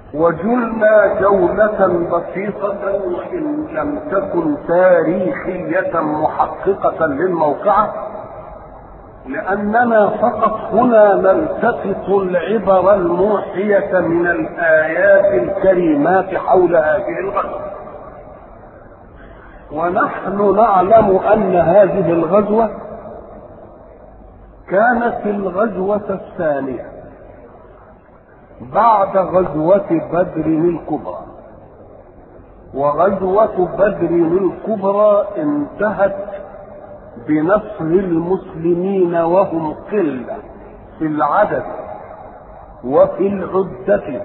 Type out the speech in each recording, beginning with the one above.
وجلنا جولة بسيطة وإن لم تكن تاريخية محققة للموقعة لأننا فقط هنا نلتقط العبر الموحية من الآيات الكريمات حول هذه الغزوة ونحن نعلم أن هذه الغزوة كانت الغزوة الثانية بعد غزوة بدر الكبرى وغزوة بدر الكبرى انتهت بنصر المسلمين وهم قلة في العدد وفي العدة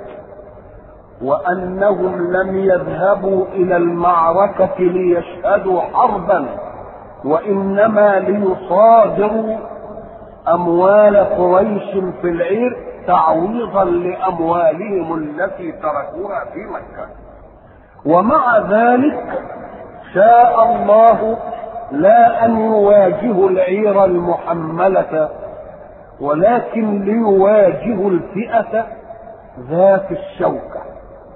وأنهم لم يذهبوا إلى المعركة ليشهدوا حربا وإنما ليصادروا أموال قريش في العير تعويضا لأموالهم التي تركوها في مكة ومع ذلك شاء الله لا أن يواجهوا العير المحملة ولكن ليواجهوا الفئة ذات الشوكة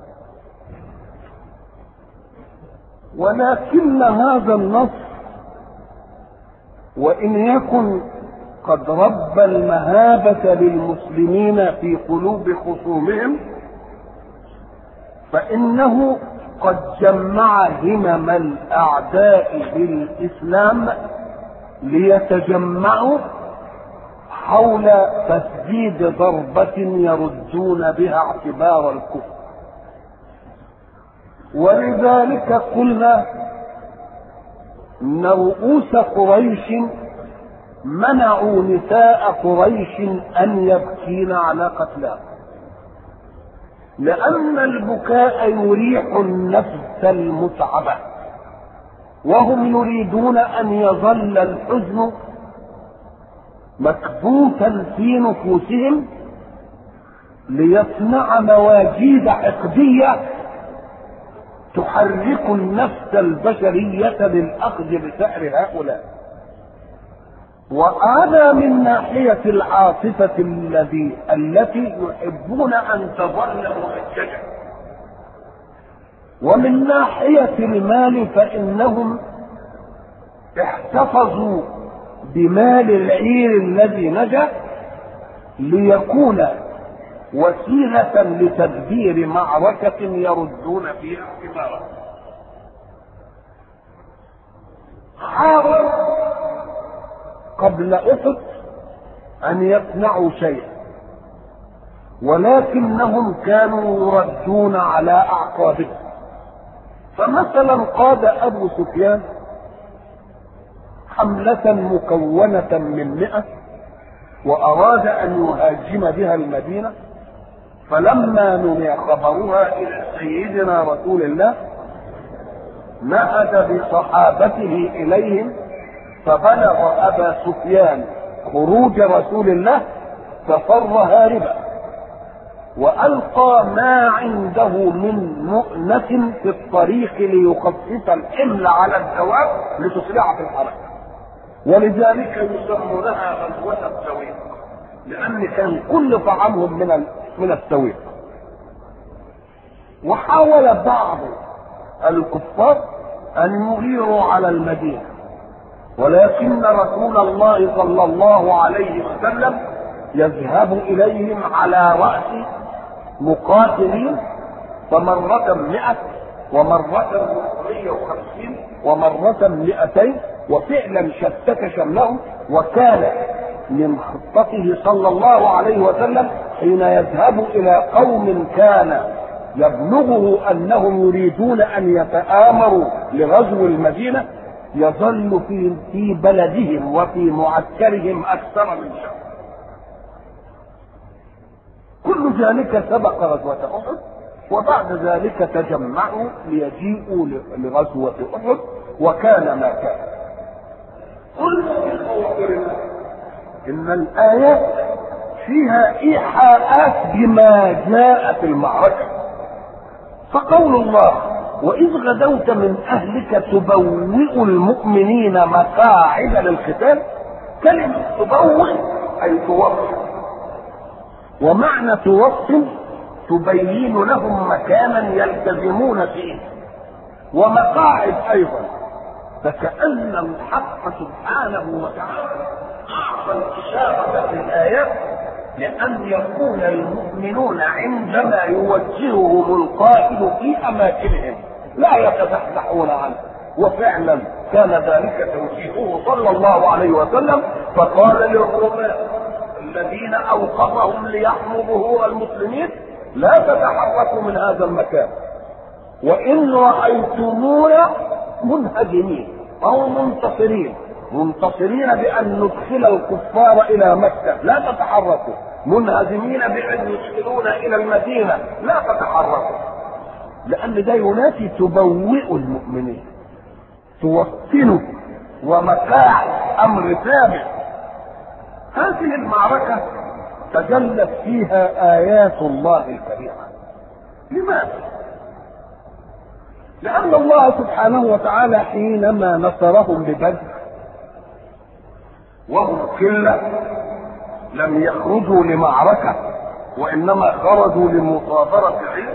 ولكن هذا النص وإن يكن قد رب المهابة للمسلمين في قلوب خصومهم فإنه قد جمع همم الأعداء بالإسلام ليتجمعوا حول تسديد ضربة يردون بها اعتبار الكفر ولذلك قلنا ان رؤوس قريش منعوا نساء قريش ان يبكين على قتلاهم لان البكاء يريح النفس المتعبه وهم يريدون ان يظل الحزن مكبوتا في نفوسهم ليصنع مواجيد حقديه تحرك النفس البشرية للأخذ بسعر هؤلاء وهذا من ناحية العاطفة الذي التي يحبون أن تظل مؤججة ومن ناحية المال فإنهم احتفظوا بمال العير الذي نجا ليكون وسيلة لتدبير معركة يردون فيها اعتبارا حاولوا قبل أحد أن يصنعوا شيئا ولكنهم كانوا يردون على أعقابهم فمثلا قاد أبو سفيان حملة مكونة من مئة وأراد أن يهاجم بها المدينة فلما نمي خبرها الى سيدنا رسول الله نهد بصحابته اليهم فبلغ ابا سفيان خروج رسول الله ففر هاربا والقى ما عنده من مؤنة في الطريق ليخفف الحمل على الدواب لتسرع في الحركة ولذلك يسمونها غزوة السويق لأن كان كل طعامهم من من السويق وحاول بعض الكفار أن يغيروا على المدينة ولكن رسول الله صلى الله عليه وسلم يذهب إليهم على رأس مقاتلين فمرة مئة ومرة مئة وخمسين ومرة مئتين وفعلا شتت شملهم وكان من خطته صلى الله عليه وسلم حين يذهب الى قوم كان يبلغه انهم يريدون ان يتآمروا لغزو المدينه يظل في في بلدهم وفي معسكرهم اكثر من شهر. كل ذلك سبق غزوة أحد وبعد ذلك تجمعوا ليجيئوا لغزوة أحد وكان ما كان. قلنا في خواطرنا ان الايات فيها ايحاءات بما جاء في المعركه فقول الله واذ غدوت من اهلك تبوئ المؤمنين مقاعد للقتال كلمه تبوئ اي توطن ومعنى توطن تبين لهم مكانا يلتزمون فيه ومقاعد ايضا فكأن الحق سبحانه وتعالى أعطى الإشارة في الآيات لأن يكون المؤمنون عندما يوجههم القائد في أماكنهم لا يتزحزحون عنه وفعلا كان ذلك توجيهه صلى الله عليه وسلم فقال للرماة الذين أوقفهم ليحموا ظهور المسلمين لا تتحركوا من هذا المكان وإن رأيتمونا منهزمين أو منتصرين منتصرين بأن ندخل الكفار إلى مكة لا تتحركوا منهزمين بأن يدخلون إلى المدينة لا تتحركوا لأن ده ينافي تبوئ المؤمنين توطنوا ومتاع أمر ثابت هذه المعركة تجلت فيها آيات الله الكريمة لماذا؟ لأن الله سبحانه وتعالى حينما نصرهم ببدر وهم قلة لم يخرجوا لمعركة وإنما خرجوا لمصادرة علم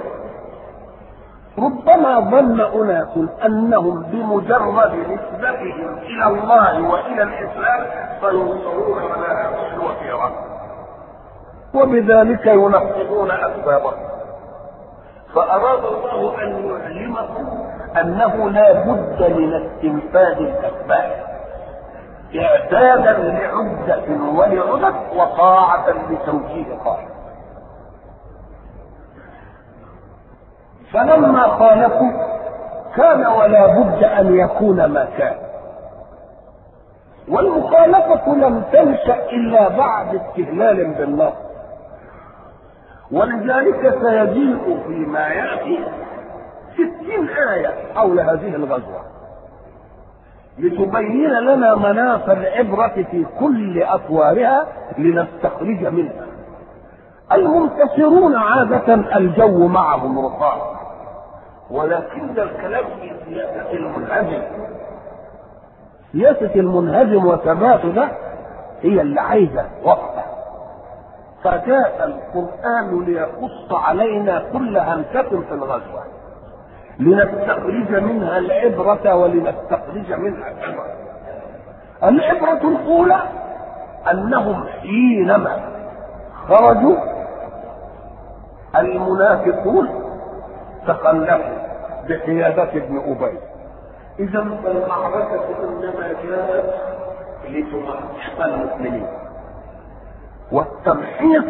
ربما ظن أناس أنهم بمجرد نسبتهم إلى الله وإلى الإسلام سينصرون على هذه الوتيرة وبذلك ينفذون أسبابهم فأراد الله أن يعلمكم أنه لا بد من استنفاذ الأسباب إعدادا لعدة ولعدد وطاعة لتوجيه قائد فلما خالفوا كان ولا بد أن يكون ما كان والمخالفة لم تنشأ إلا بعد استهلال بالنص ولذلك سيجيء فيما يأتي ستين آية حول هذه الغزوة لتبين لنا مناط العبرة في كل أطوارها لنستخرج منها المنتصرون عادة الجو معهم رخاء ولكن الكلام في سياسة المنهزم سياسة المنهزم وثباته ده هي اللي عايزة وقفة فجاء القرآن ليقص علينا كل همسة في الغزوة لنستخرج منها العبرة ولنستخرج منها العبرة العبرة الأولى أنهم حينما خرجوا المنافقون تخلفوا بقيادة ابن أبي إذا فالمعركة إنما جاءت لتمحص المؤمنين والتمحيص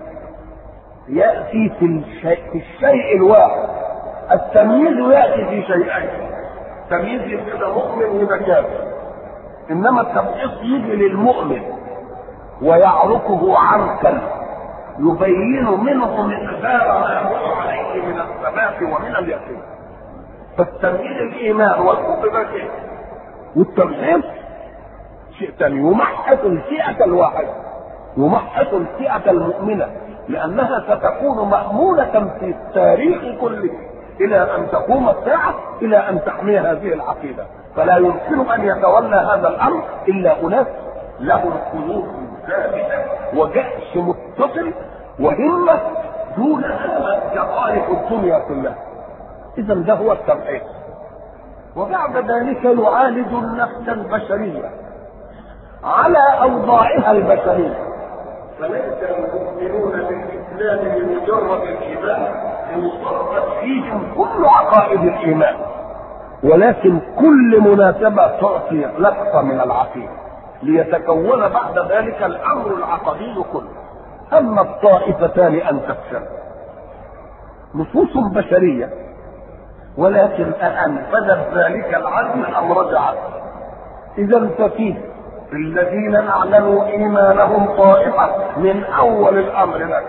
يأتي في الشيء, في الشيء الواحد التمييز يأتي في شيئين تمييز يبقى مؤمن يبقى كافر إنما التمحيص يجي للمؤمن ويعرفه عركا يبين منه مقدار ما هو عليه من الثبات ومن اليقين فالتمييز الايمان والحب ده شيء والتمحيص شيء ثاني يمحص الفئه الواحده يمحص الفئه المؤمنه لانها ستكون مامونه في التاريخ كله الى ان تقوم الساعه الى ان تحمي هذه العقيده فلا يمكن ان يتولى هذا الامر الا اناس لهم قلوب ثابته وجأش متصل وهمه دون جقائق الدنيا كلها اذا ده هو التمحيص وبعد ذلك يعالج النفس البشريه على اوضاعها البشريه فليس المؤمنون بالاسلام بمجرد الايمان انصرفت فيهم كل عقائد الايمان ولكن كل مناسبه تعطي لقطه من العقيده ليتكون بعد ذلك الامر العقدي كله اما الطائفتان ان تفشل نصوص بشريه ولكن أنفذت ذلك العزم أم رجعت إذا ففيه الذين أعلنوا إيمانهم طائفة من أول الأمر لك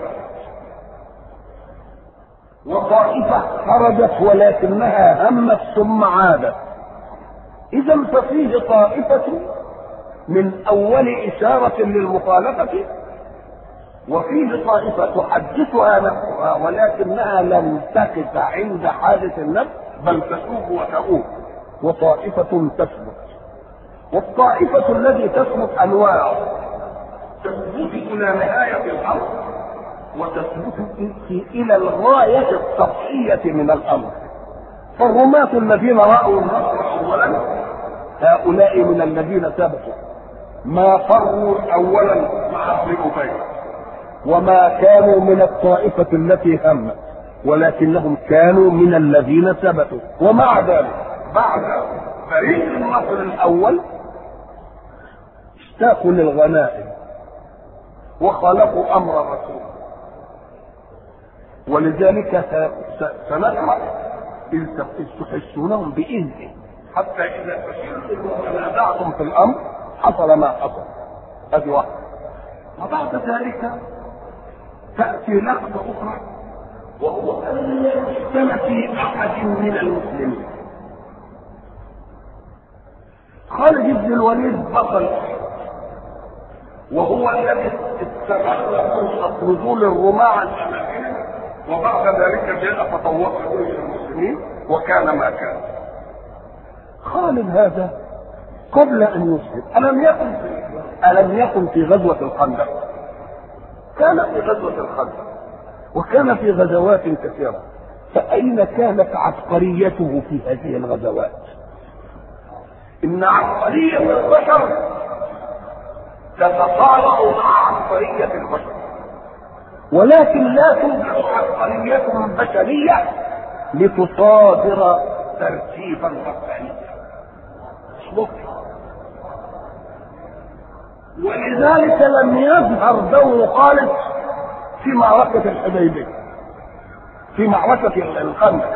وطائفة خرجت ولكنها همت ثم عادت إذا ففيه طائفة من أول إشارة للمخالفة وفيه طائفة تحدثها نفسها ولكنها لم تقف عند حادث النفس بل تسوق وتؤوب وطائفة تثبت والطائفة التي تثبت أنواع تثبت إلى نهاية الأمر وتثبت الى الغايه السطحيه من الامر فالرماة الذين راوا النصر اولا هؤلاء من الذين ثبتوا ما فروا اولا مع ابن ابي وما كانوا من الطائفه التي همت ولكنهم كانوا من الذين ثبتوا ومع ذلك بعد فريق النصر الاول اشتاقوا للغنائم وخالفوا امر الرسول ولذلك سنقرا اذ تحسونهم باذنه حتى اذا فشلتم وتنازعتم في الامر حصل ما حصل هذه واحده وبعد ذلك تاتي لقطه اخرى وهو ان يحسن في احد من المسلمين خالد بن الوليد بطل وهو الذي استغل فرصه نزول الرماة الاماميه وبعد ذلك جاء فطوق جيش المسلمين وكان ما كان خالد هذا قبل ان يسلم الم يكن في الم يكن في غزوه الخندق كان في غزوه الخندق وكان في غزوات كثيره فاين كانت عبقريته في هذه الغزوات ان عبقريه البشر تتصارع مع عبقريه البشر ولكن لا توجد عبقريه بشريه لتصادر ترتيبا ربانيا ولذلك لم يظهر دور خالد في معركة الحديبية في معركة الخندق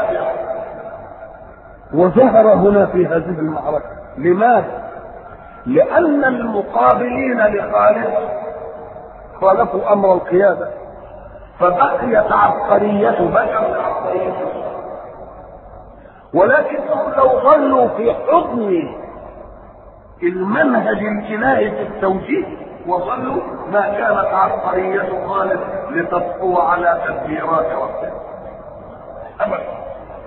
وظهر هنا في هذه المعركة لماذا؟ لأن المقابلين لخالد خالفوا أمر القيادة فبقيت عبقرية بشر عبقرية ولكنهم لو ظلوا في حكم المنهج الالهي في التوجيه وظلوا ما كانت عبقرية خالد لتطفو على تدبيرات ربه ابدا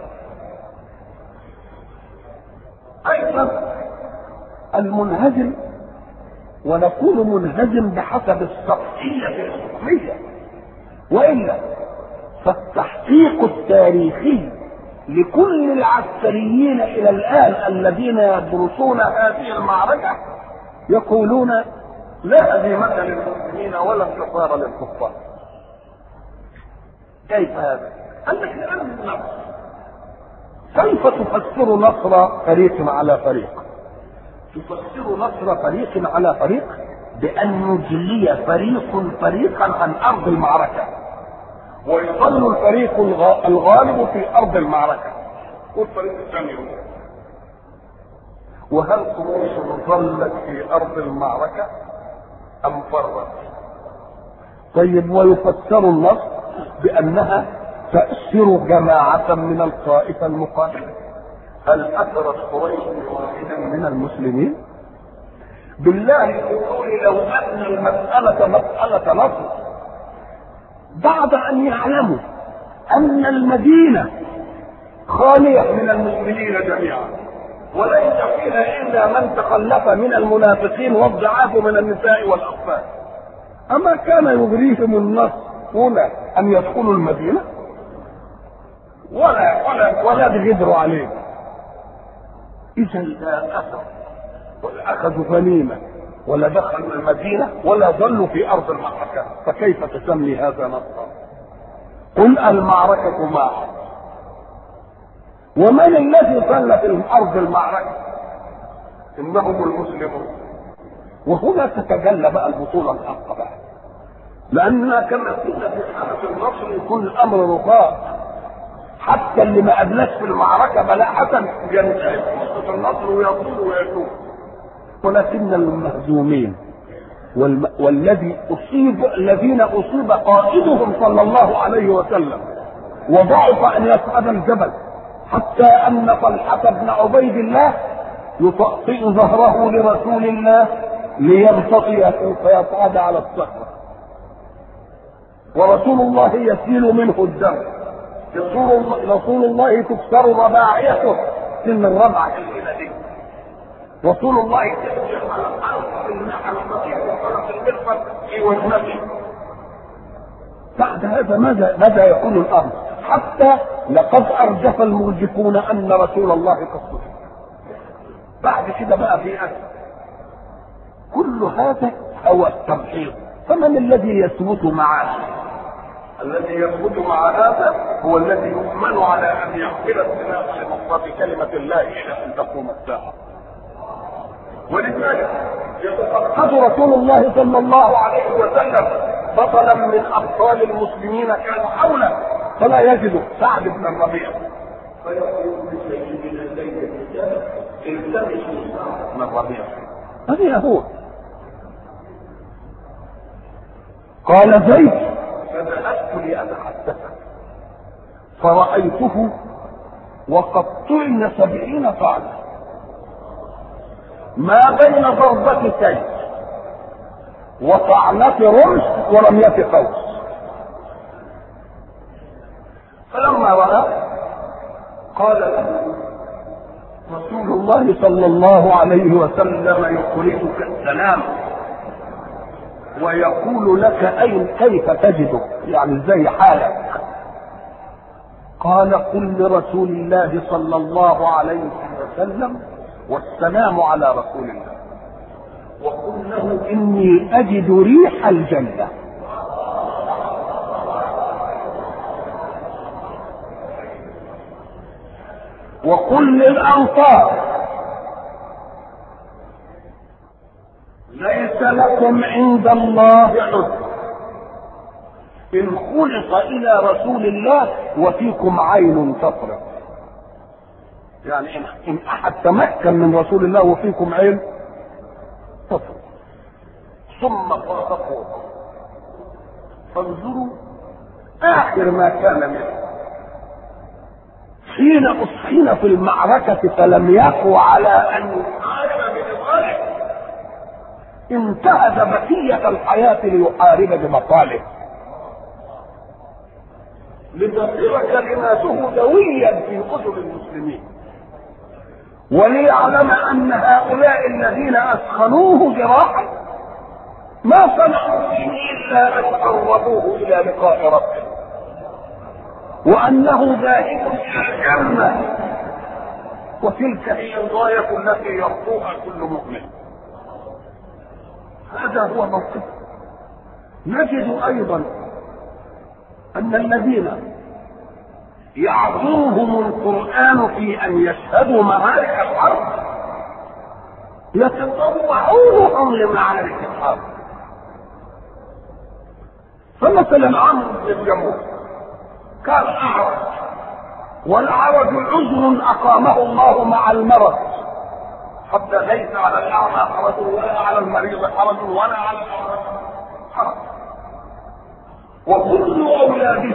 ايضا المنهزم ونقول منهزم بحسب السطحية الحكمية وإلا فالتحقيق التاريخي لكل العسكريين إلى الآن الذين يدرسون هذه المعركة يقولون لا هزيمة للمسلمين ولا انتصار للكفار كيف هذا؟ قال لك لأن النصر كيف تفسر نصر فريق على فريق؟ تفسر نصر فريق على فريق بأن يجلي فريق فريقا عن أرض المعركة ويظل الفريق الغالب في أرض المعركة والفريق الثاني وهل قريش ظلت في أرض المعركة أم فرت؟ طيب ويفسر النصر بأنها تأسر جماعة من الطائفة المقابلة هل أثرت قريش واحدا من المسلمين؟ بالله يقول لو أن المسألة مسألة نصر بعد أن يعلموا أن المدينة خالية من المؤمنين جميعا وليس فيها إلا من تخلف من المنافقين والضعاف من النساء والأطفال أما كان يغريهم النصر هنا أن يدخلوا المدينة ولا ولا ولا بغدروا عليه إذا لا أثر ولا أخذوا غنيمة ولا دخلوا المدينة ولا ظلوا في أرض المعركة فكيف تسمي هذا نصرا قل المعركة معه ومن الذي ظل في أرض المعركة إنهم المسلمون وهنا تتجلى بقى البطولة الحقة بقى لأننا كما قلنا في حالة النصر يكون الأمر رخاء حتى اللي ما قابلناش في المعركة بلاء حسن ينتهي قصة النصر ويطول ويتوب ولكن المهزومين والم... والذي أصيب الذين أصيب قائدهم صلى الله عليه وسلم وضعف أن يصعد الجبل حتى أن طلحة بن عبيد الله يطأطئ ظهره لرسول الله ليرتقي فيصعد على الصخرة ورسول الله يسيل منه الدم رسول الله تكسر رباعيته سن الربعة الإلى دي رسول الله بعد هذا ماذا ماذا يكون الامر؟ حتى لقد ارجف المرجفون ان رسول الله قد قتل. بعد كده بقى في أكل. كل هذا هو التمحيص فمن الذي يثبت معه؟ الذي يثبت مع هذا هو الذي يؤمن على ان يحمل السلاح لنصرة كلمة الله الى ان تقوم الساعة. ولذلك يتفقد رسول الله صلى الله عليه وسلم بطلا من ابطال المسلمين كان حوله فلا يجد سعد بن الربيع فيقول لسيدنا زيد التمسوا سعد بن الربيع هذا هو قال زيد فذهبت لاتحدثه فرأيته وقد طعن سبعين طعنه ما بين ضربة سيف وطعنة رمح ورمية قوس فلما رأى قال له رسول الله صلى الله عليه وسلم يخرجك السلام ويقول لك أين كيف تجدك يعني زي حالك قال قل لرسول الله صلى الله عليه وسلم والسلام على رسول الله وقل له اني اجد ريح الجنه وقل للانصار ليس لكم عند الله عذر ان خلق الى رسول الله وفيكم عين تطرق يعني إن, إن أحد تمكن من رسول الله وفيكم عين تطرق ثم فرقوا فانظروا آخر ما كان منه حين أسخن في المعركة فلم يقوا على أن يحارب بنضاله انتهز بقية الحياة ليحارب بمطاله لتصير كلماته دويا في قلوب المسلمين وليعلم ان هؤلاء الذين اسخنوه جراحا ما صنعوا فيه الا ان قربوه الى لقاء ربه وانه ذاهب الى الجنه وتلك هي الغايه التي يرجوها كل مؤمن هذا هو موقف نجد ايضا ان الذين يعظمهم القرآن في أن يشهدوا معارك الحرب يتطوعونهم لمعارك الحرب فمثلا عمرو بن الجمهور كان أعرج والعرج عذر أقامه الله مع المرض حتى ليس على الأعمى حرج ولا على المريض حرج ولا على الأعرج حرج وكل أولاده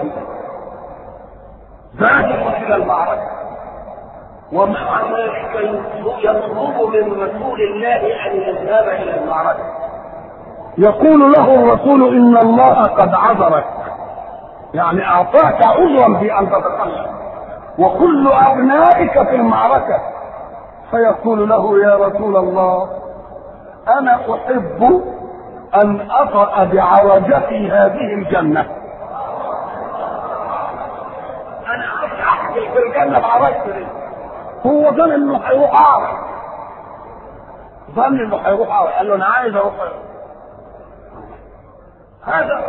ذاهب الى المعركه ومع ذلك يطلب من رسول الله ان يذهب الى المعركه يقول له الرسول ان الله قد عذرك يعني اعطاك عذرا في ان تتكلم وكل ابنائك في المعركه فيقول له يا رسول الله انا احب ان اطأ بعرجتي هذه الجنه في الجنة بعرفت ليه؟ هو ظن انه هيروح اعرف ظن انه هيروح اعرف قال له انا عايز اروح هذا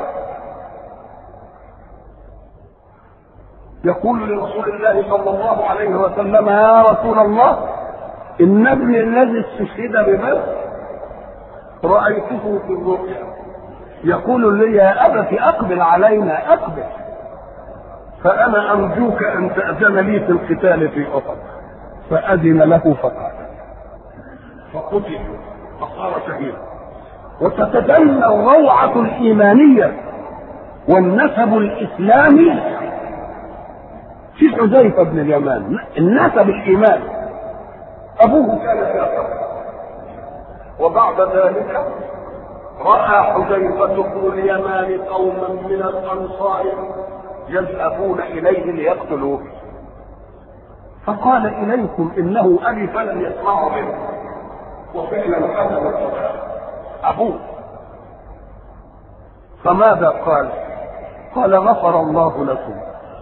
يقول لرسول الله صلى الله عليه وسلم يا رسول الله ان ابني الذي استشهد ببدر رايته في الرؤيا يقول لي يا ابت اقبل علينا اقبل فأنا أرجوك أن تأذن لي في القتال في أحد فأذن له فقال فقتل فصار شهيدا وتتجلى الروعة الإيمانية والنسب الإسلامي في حذيفة بن اليمان النسب الإيمان أبوه كان كافرا وبعد ذلك رأى حذيفة بن اليمان قوما من الأنصار يذهبون إليه ليقتلوه فقال إليكم إنه أبي فلم يسمعوا منه وفعلا كذب أبوه فماذا قال قال غفر الله لكم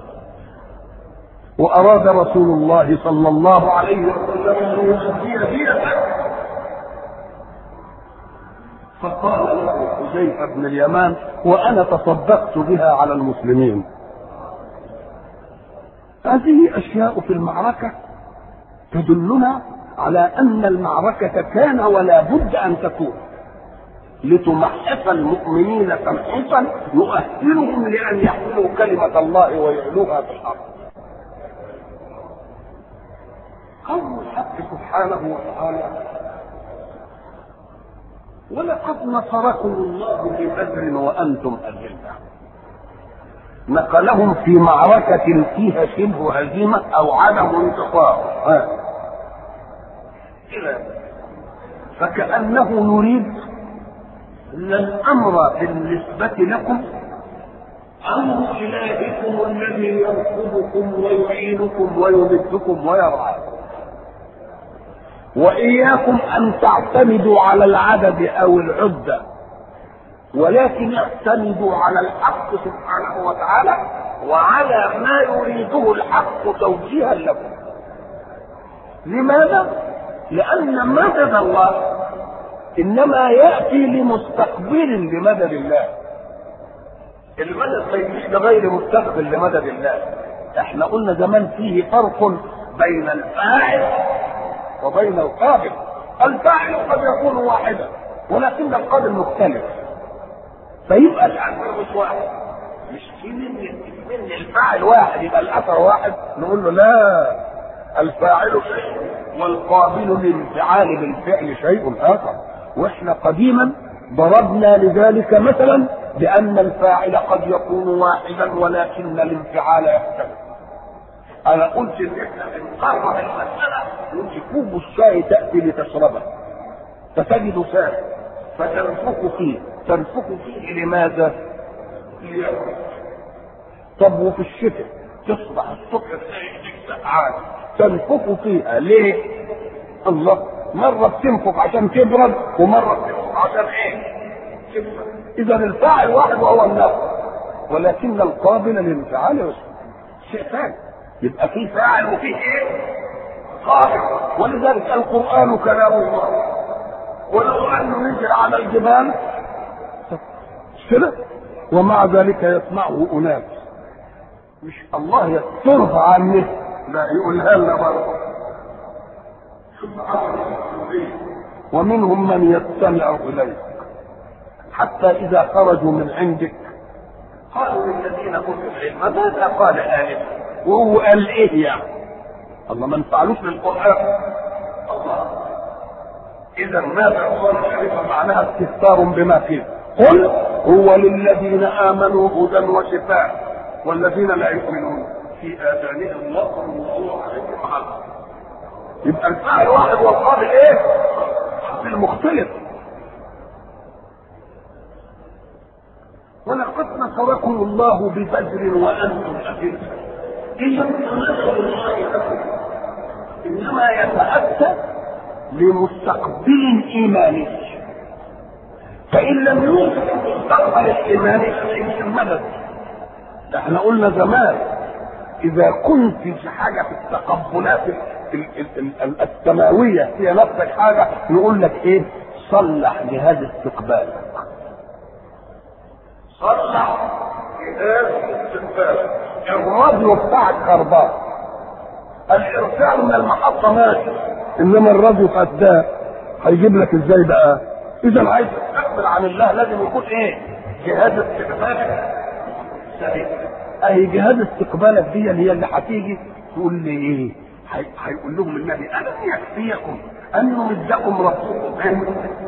وأراد رسول الله صلى الله عليه وسلم أن يؤدي دينه فقال له حذيفة بن اليمان وأنا تصدقت بها على المسلمين هذه أشياء في المعركة تدلنا على أن المعركة كان ولا بد أن تكون لتمحص المؤمنين تمحيصا يؤهلهم لأن يحملوا كلمة الله ويعلوها في الأرض قول الحق سبحانه وتعالى ولقد نصركم الله ببدر وانتم اذله نقلهم في معركة فيها شبه هزيمة أو عدم انتصار إلى فكأنه يريد أن الأمر بالنسبة لكم أمر إلهكم الذي يرقبكم ويعينكم ويمدكم ويرعاكم وإياكم أن تعتمدوا على العدد أو العدة ولكن اعتمدوا على الحق سبحانه وتعالى وعلى ما يريده الحق توجيها لكم لماذا؟ لأن مدد الله إنما يأتي لمستقبل لمدد الله المدد ما يجيش لغير مستقبل لمدد الله احنا قلنا زمان فيه فرق بين الفاعل وبين القابل الفاعل قد يكون واحدا ولكن القابل مختلف فيبقى الاثر مش واحد مش في من من الفاعل واحد يبقى الاثر واحد نقول له لا الفاعل شيء والقابل للانفعال بالفعل شيء اخر واحنا قديما ضربنا لذلك مثلا بان الفاعل قد يكون واحدا ولكن الانفعال يختلف انا قلت ان احنا بنقرر المساله قلت كوب الشاي تاتي لتشربه فتجد شاي فتنفخ فيه تنفخ فيه لماذا؟ ليأكل طب وفي الشتاء تصبح الصبح تلاقي ايديك سقعان تنفخ فيها ليه؟ الله مرة بتنفخ عشان تبرد ومرة بتنفخ عشان ايه؟ تبرد إذا الفاعل واحد وهو النفس ولكن القابل للانفعال شيء ثاني يبقى في فاعل وفي ايه؟ قابل ولذلك القرآن كلام الله ولو أنه نزل على الجبال كده ومع ذلك يسمعه أناس مش الله يسترها عنه لا يقولها لنا برضه ومنهم من يستمع إليك حتى إذا خرجوا من عندك قالوا للذين أوتوا العلم ماذا قال آنفا وهو قال إيه يعني الله ما نفعلوش للقرآن الله إذا ماذا قال آنفا معناها استهتار بما فيه قل هو للذين آمنوا هدى وشفاء والذين لا يؤمنون في آذانهم وقر وهو عليهم حرج يبقى الفاعل واحد والقابل ايه؟ المختلف ولقد نصركم الله ببدر وانتم اذله اذا نصر الله لكم انما يتاتى لمستقبل ايماني فان لم يوجد المستقبل الايماني فليس المدد احنا قلنا زمان اذا كنت في حاجه في التقبلات السماويه هي نفس الحاجه نقول لك ايه صلح جهاز استقبالك صلح جهاز استقبالك الراديو بتاعك خربان الارسال من المحطه ماشي انما الراديو فسدان هيجيب لك ازاي بقى اذا عايز تستقبل عن الله لازم يكون ايه جهاز استقبالك سليم اهي جهاز استقبالك دي اللي هي اللي هتيجي تقول لي ايه هيقول لهم النبي الم يكفيكم ان يمدكم ربكم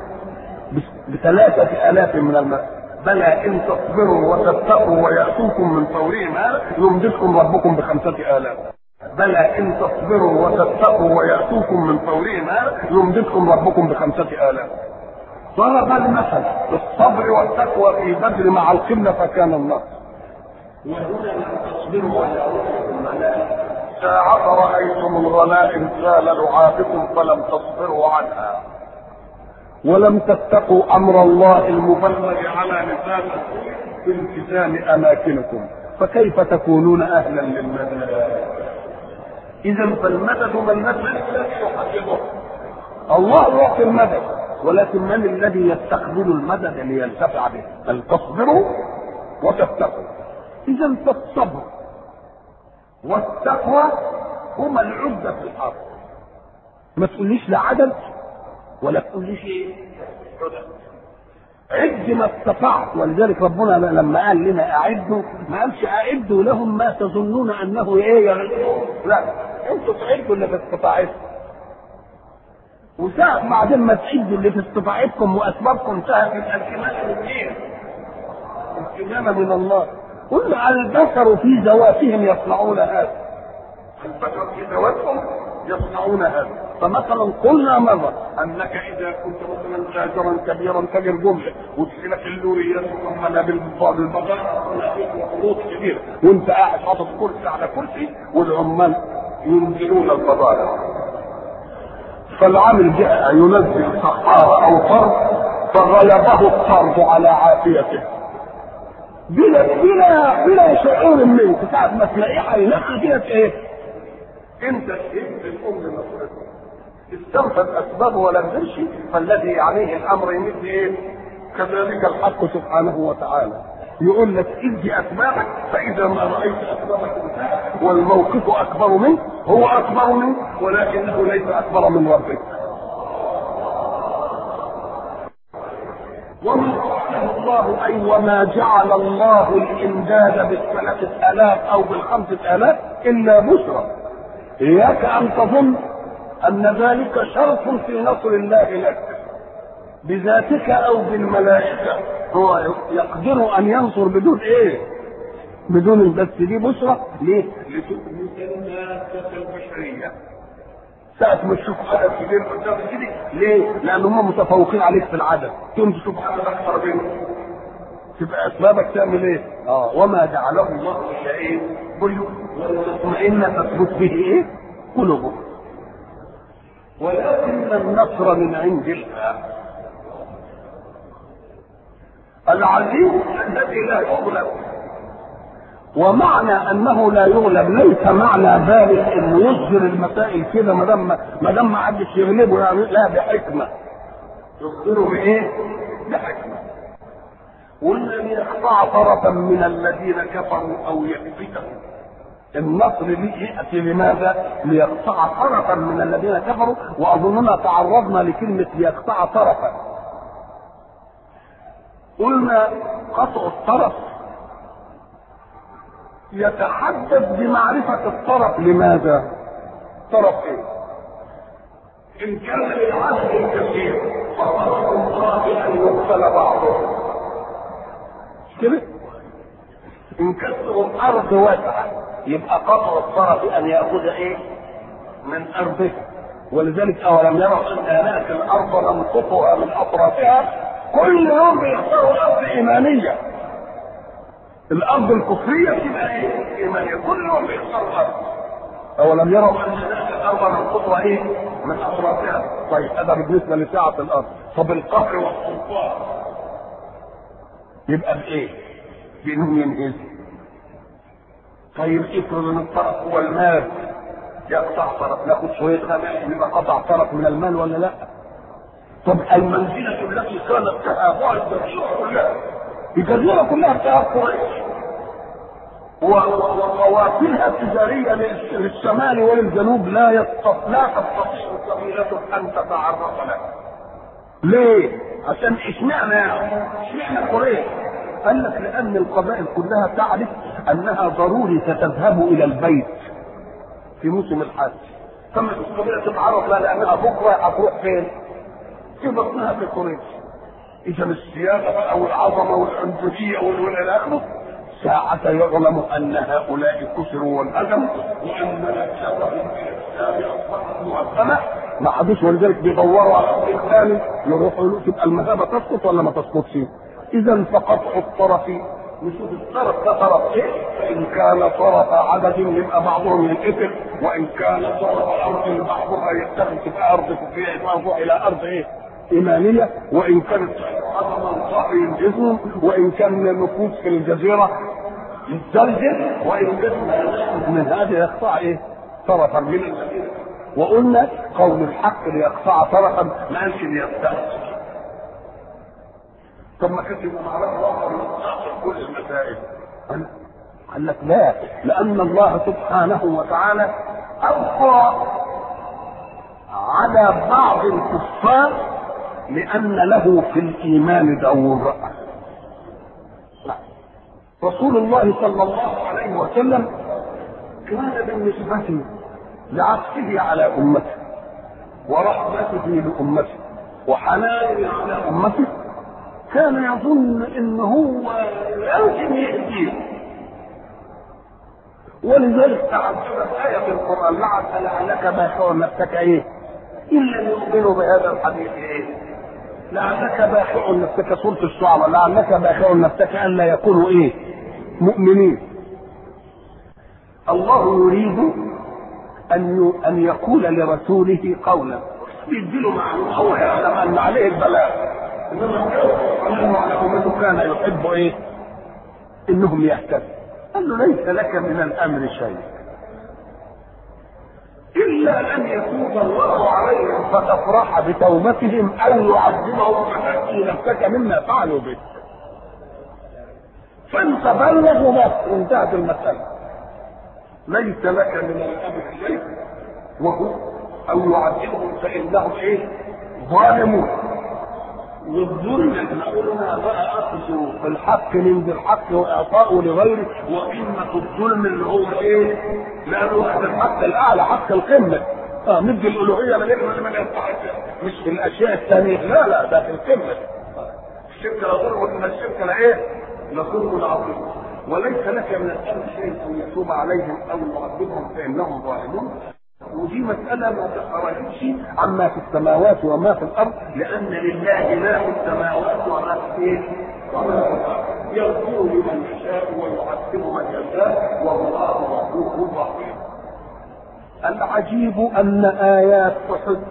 بثلاثة آلاف من الماء بلى إن تصبروا وتتقوا ويأتوكم من فورهم هذا يمددكم ربكم بخمسة آلاف بلى إن تصبروا وتتقوا ويأتوكم من فورهم هذا يمددكم ربكم بخمسة آلاف ضرب المثل بالصبر والتقوى في بدر مع القبلة فكان النصر وهنا لم تصبروا ويأتوكم ساعة رأيتم الغنائم سال لعابكم فلم تصبروا عنها ولم تتقوا امر الله المبلغ على لسان في التزام اماكنكم فكيف تكونون اهلا للمدد اذا فالمدد من الذي يحدده الله يعطي المدد ولكن من الذي يستقبل المدد لينتفع به بل تصبروا وتتقوا اذا فالصبر والتقوى هما العدة في الارض ما تقوليش لا عدد ولا تقوليش ايه عد ما استطعت ولذلك ربنا لما قال لنا اعدوا ما قالش اعدوا لهم ما تظنون انه ايه يغلبون لا انتوا تعدوا اللي في استطاعتكم وساعة بعدين ما تعدوا اللي في استطاعتكم واسبابكم انتهت يبقى الكمامة من مين؟ الكمامة من الله قل البشر في ذواتهم يصنعون هذا البشر في ذواتهم يصنعون هذا فمثلا قلنا مرة أنك إذا كنت مثلا تاجرا كبيرا تاجر جملة وتسلك اللوريات مكملة بالبضائع وخروط كبيرة وأنت قاعد حاطط كرسي على كرسي والعمال ينزلون البضائع فالعامل جاء ينزل سحارة أو طرد فغلبه الطرد على عافيته بلا بلا بلا شعور منك ساعة ما تلاقيه هينقي كده ايه؟ انت شهدت الام مسؤولته استنفذ اسبابه ولا قدرش فالذي عليه الامر يمد ايه؟ كذلك الحق سبحانه وتعالى يقول لك ادي اسبابك فاذا ما رايت اسبابك انتهت والموقف اكبر منك هو اكبر منك ولكنه ليس اكبر من ربك وما جعله الله اي وما جعل الله الامداد بالثلاثه الاف او بالخمسه الاف الا بشرى اياك ان تظن ان ذلك شرط في نصر الله لك بذاتك او بالملائكه هو يقدر ان ينصر بدون ايه بدون بس دي بشرى ليه لتؤمن الناس البشريه ساعة ما تشوف عدد كبير قدام كده ليه؟ لأن هم متفوقين عليك في العدد، تقوم تشوف عدد أكثر منهم. تبقى أسبابك تعمل إيه؟ آه وما جعله الله إلا إيه؟ بيوت ولتطمئن تثبت به إيه؟ قلوبهم. ولكن النصر من عند الله. العزيز الذي لا يغلب ومعنى انه لا يغلب ليس معنى ذلك انه يظهر المسائل كده ما دام ما دام ما حدش يغلبه يعني لا بحكمه يظهره بايه؟ بحكمه والذي يقطع طرفا من الذين كفروا او يكبتهم النصر ياتي لماذا؟ ليقطع طرفا من الذين كفروا واظننا تعرضنا لكلمه ليقطع طرفا قلنا قطع الطرف يتحدث بمعرفة الطرف لماذا؟ طرف ايه؟ إن كان للعدد الكثير فطرف الله أن يقتل بعضهم كده؟ إن كثر الأرض واسعة يبقى قطع الطرف أن يأخذ إيه؟ من أرضه ولذلك أولم يروا أن هناك الأرض ننقطها من أطرافها كل يوم بيختاروا الأرض إيمانية الارض الكفريه تبقى ايه؟ ايمانيه كل يوم بيختاروا الارض اولم يروا ان هناك الارض ننقضها ايه؟ من اطرافها طيب هذا بالنسبه لسعه الارض طب القهر والسلطان يبقى بايه؟ بانهم ينهزوا طيب افرض ان الطرف هو المال يقطع طرف ناخد شويه غنائم يبقى قطع طرف من المال ولا لا؟ طب المنزله التي كانت تهابها الجزيره كلها الجزيرة كلها بتاعت قريش وقوافلها التجارية للشمال وللجنوب لا يستطيع لا تستطيع قبيلة أن تتعرف له. ليه؟ عشان اشمعنى اشمعنى قريش؟ قال لك لأن القبائل كلها تعرف أنها ضروري ستذهب إلى البيت في موسم الحج. فما القبيلة تتعرف لها لأنها بكرة هتروح فين؟ في بطنها في قريش. اذا السياسه بقى والعظمه والعنجهيه والى اخره ساعة يعلم أن هؤلاء كسروا وانهزموا وأن نفسهم في الإسلام أصبحت مؤثمة ما عادوش ولذلك بيدوروا على الطريق ثاني يروحوا له تبقى المذهبة تسقط ولا ما تسقطش؟ إذا فقطع الطرف نشوف الطرف ده طرف ايه؟ فإن كان طرف عدد يبقى بعضهم ينقتل وإن كان طرف أرض بعضها يتخذ تبقى أرض كفرية مرفوع إلى أرض ايه؟ إيمانية وإن كانت عظمة البحر ينجزهم وان كان النفوس في الجزيره يتزلزل وان كان من هذا يقطع ايه؟ طرفا من الجزيره وقلنا قول الحق ليقطع طرفا ما قالش ليستأصل طب ما كانش يبقى معرفه كل المسائل قال لك لا لأن الله سبحانه وتعالى ألقى على بعض الكفار لأن له في الإيمان دور رسول الله صلى الله عليه وسلم كان بالنسبة لعطفه على أمته ورحمته لأمته وحنانه على أمته كان يظن ان هو لازم يهديه ولذلك تعجبت آية في القرآن لعل لعلك باخع نفسك إيه؟ إن لم يؤمنوا بهذا الحديث إيه؟ لعلك باخع نفسك سورة الشعراء لعلك باخع نفسك ألا يكونوا إيه؟ مؤمنين الله يريد أن أن يقول لرسوله قولا يديله معلومة هو يعلم أن عليه البلاغ إنما على أمته كان يحب إيه؟ إنهم يهتدوا قال له ليس لك من الامر شيء الا ان يتوب الله عليهم فتفرح بتوبتهم او يعذبهم فتاتي نفسك مما فعلوا به فانت بلغ وبس انتهت المساله ليس لك من الامر شيء وهو او يعذبهم فانهم ايه ظالمون والظلم احنا قلنا بقى اخذه بالحق من ذي الحق واعطائه لغيره وقمه الظلم اللي هو ايه؟ لانه هذا الحق الاعلى حق القمه اه ندي الالوهيه لغير من يستحق مش في الاشياء الثانيه لا لا ده في القمه الشرك لا ظلم وان الشرك لا ايه؟ لظلم عظيم وليس لك من الامر شيء ان يتوب عليهم او يعذبهم فانهم ظالمون ودي مسألة ما تخرجش عما في السماوات وما في الأرض لأن لله ما في السماوات وما في إيه؟ وما في الأرض يغفر لمن يشاء ويعذب من يشاء والله غفور رحيم العجيب أن آيات أحد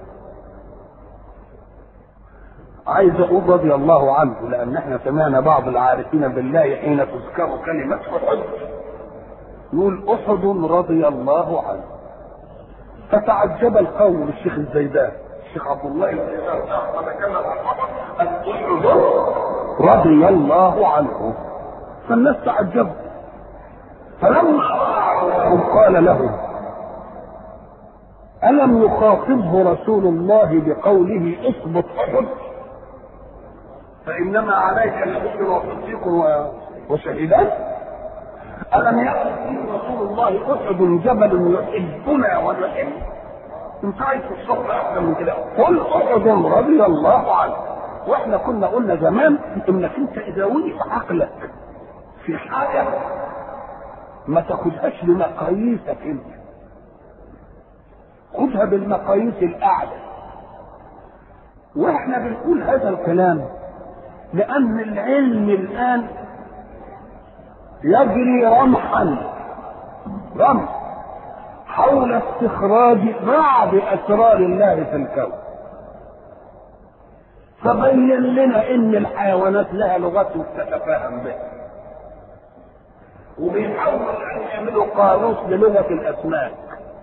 عايز اقول رضي الله عنه لان احنا سمعنا بعض العارفين بالله حين تذكر كلمه احد يقول احد رضي الله عنه فتعجب القوم للشيخ الزيدان الشيخ عبد الله الزيدان تكلم عن احد رضي الله عنه فالناس تعجبوا فلما رأى قال لهم ألم يخاطبه رسول الله بقوله اثبت احد فإنما عليك الذكر وصديق وشهيدان ألم يأتي رسول الله أحد جبل يحبنا ونحب انت عايز الصبر أحسن من كده قل أحد رضي الله عنه واحنا كنا قلنا زمان انك انت اذا وقف عقلك في حاجة ما تاخدهاش بمقاييسك انت خدها بالمقاييس الاعلى واحنا بنقول هذا الكلام لان العلم الان يجري رمحا رمح حول استخراج بعض اسرار الله في الكون فبين لنا ان الحيوانات لها لغات تتفاهم بها وبيحاولوا ان يعملوا قاموس للغه الاسماك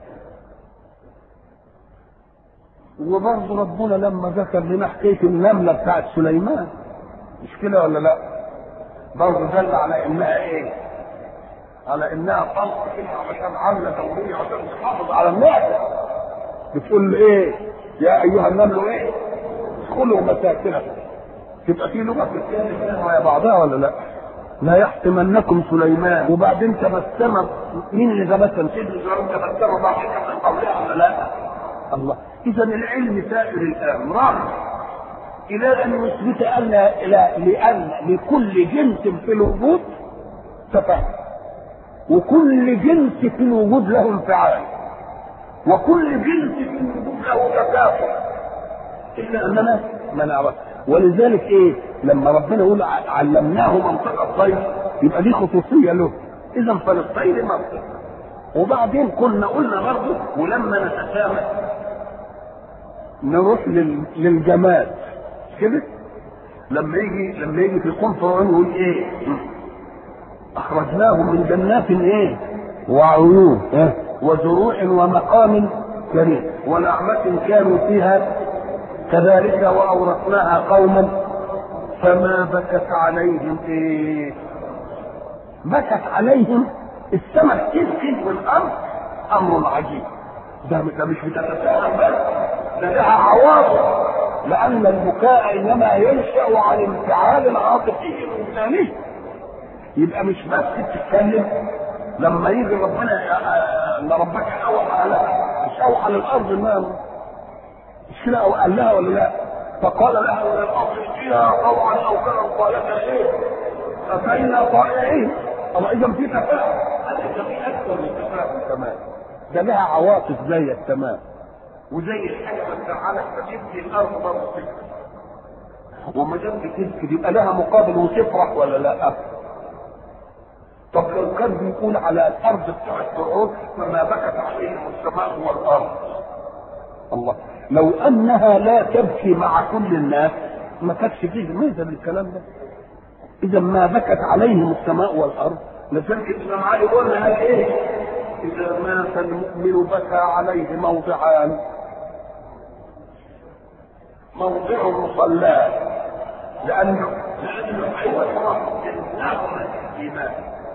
وبرضه ربنا لما ذكر لنا حكايه النمله بتاعت سليمان مش كده ولا لا؟ برضه دل على انها ايه؟ على انها طلقه كده عشان عامله دوريه عشان تحافظ على النعمه بتقول ايه؟ يا ايها النمل ايه؟ ادخلوا مساكنكم تبقى في لغه بتتكلم بينها يا بعضها ولا لا؟ لا يحتمنكم سليمان وبعدين تبسم مين اللي تبسم؟ سيدنا سليمان تبسم ضاحكا من قولها ولا لا؟ الله اذا العلم سائر الان راح الى ان يثبت ان لا لان لكل جنس في الوجود تفاهم وكل جنس في الوجود له انفعال وكل جنس في الوجود له تكافؤ الا اننا ما نعرف ولذلك ايه لما ربنا يقول علمناه منطق الطير يبقى دي خصوصيه له اذا فللطير منطق وبعدين كنا قلنا برضه ولما نتسامح نروح لل... للجماد كده لما يجي لما يجي في قوم فرعون يقول ايه اخرجناهم من جنات ايه وعيون إيه؟ وزروع ومقام كريم ونعمة كانوا فيها كذلك وأورثناها قوما فما بكت عليهم ايه بكت عليهم السماء تبكي والارض امر عجيب ده ده مش بتتساءل بس ده لها عواطف لان البكاء انما ينشا عن انفعال عاطفي انساني يبقى مش بس تتكلم لما يجي ربنا ان ربك اوحى لها مش اوحى للارض انها مش كده او قال لها ولا لا فقال لها وللارض فيها طوعا او كرها قالت ايه فكينا طائعين الله اذا في تفاهم هذا في اكثر من تفاهم كمان ده لها عواطف زي التمام وزي الحاجه ما تزعلك فتبكي الارض برضه وما دام بتبكي يبقى لها مقابل وتفرح ولا لا؟ طب لو كان بيقول على الارض بتاعت فرعون فما بكت عليهم السماء والارض الله لو انها لا تبكي مع كل الناس ما كانش فيه ميزه للكلام ده اذا ما بكت عليهم السماء والارض لذلك الامام علي قلنا قال ايه اذا مات المؤمن بكى عليه موضعان موضع مصلاه لانه لانه ايوه نعمه الايمان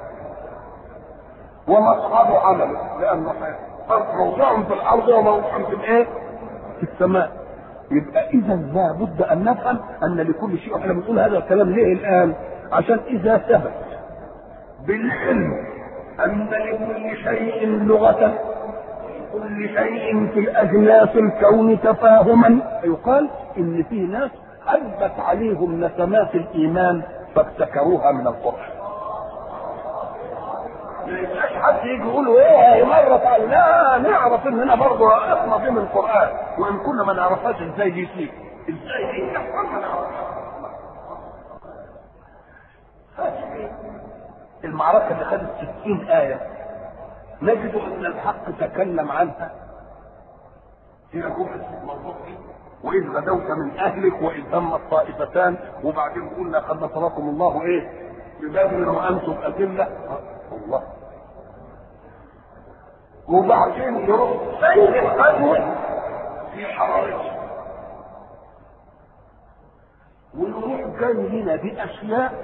ومصعد عمله لانه موضع في الارض وموضع في الايه؟ في السماء يبقى اذا لابد ان نفهم ان لكل شيء احنا بنقول هذا الكلام ليه الان؟ عشان اذا ثبت بالعلم ان لكل شيء لغه كل شيء في الاجناس الكون تفاهما يقال ان في ناس هبت عليهم نسمات الايمان فابتكروها من القران ما يبقاش حد يجي يقول ايه هي مره قال لا نعرف اننا برضه رأسنا دي من القران وان كنا ما نعرفهاش ازاي دي فيه ازاي دي المعركة اللي خدت 60 آية نجد أن الحق تكلم عنها في جملة الموضوع وإذ غدوت من أهلك وإذ هم الطائفتان وبعدين قلنا قد نصركم الله إيه ببدر وأنتم أذلة الله وبعدين يروح سيد الغزوة في حرارته ويروح جاي هنا بأشياء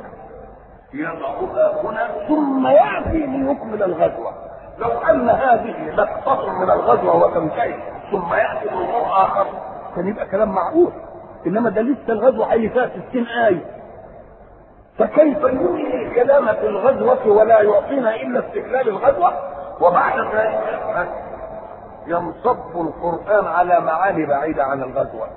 يضعها هنا ثم يأتي ليكمل الغزوة لو أن هذه لقطة من الغزوة وتنتهي ثم يأتي موضوع آخر كان يبقى كلام معقول إنما ده لسه الغزوة أي فيها 60 آية فكيف ينهي الكلام في الغزوة ولا يعطينا إلا استقلال الغزوة وبعد ذلك ينصب القرآن على معاني بعيدة عن الغزوة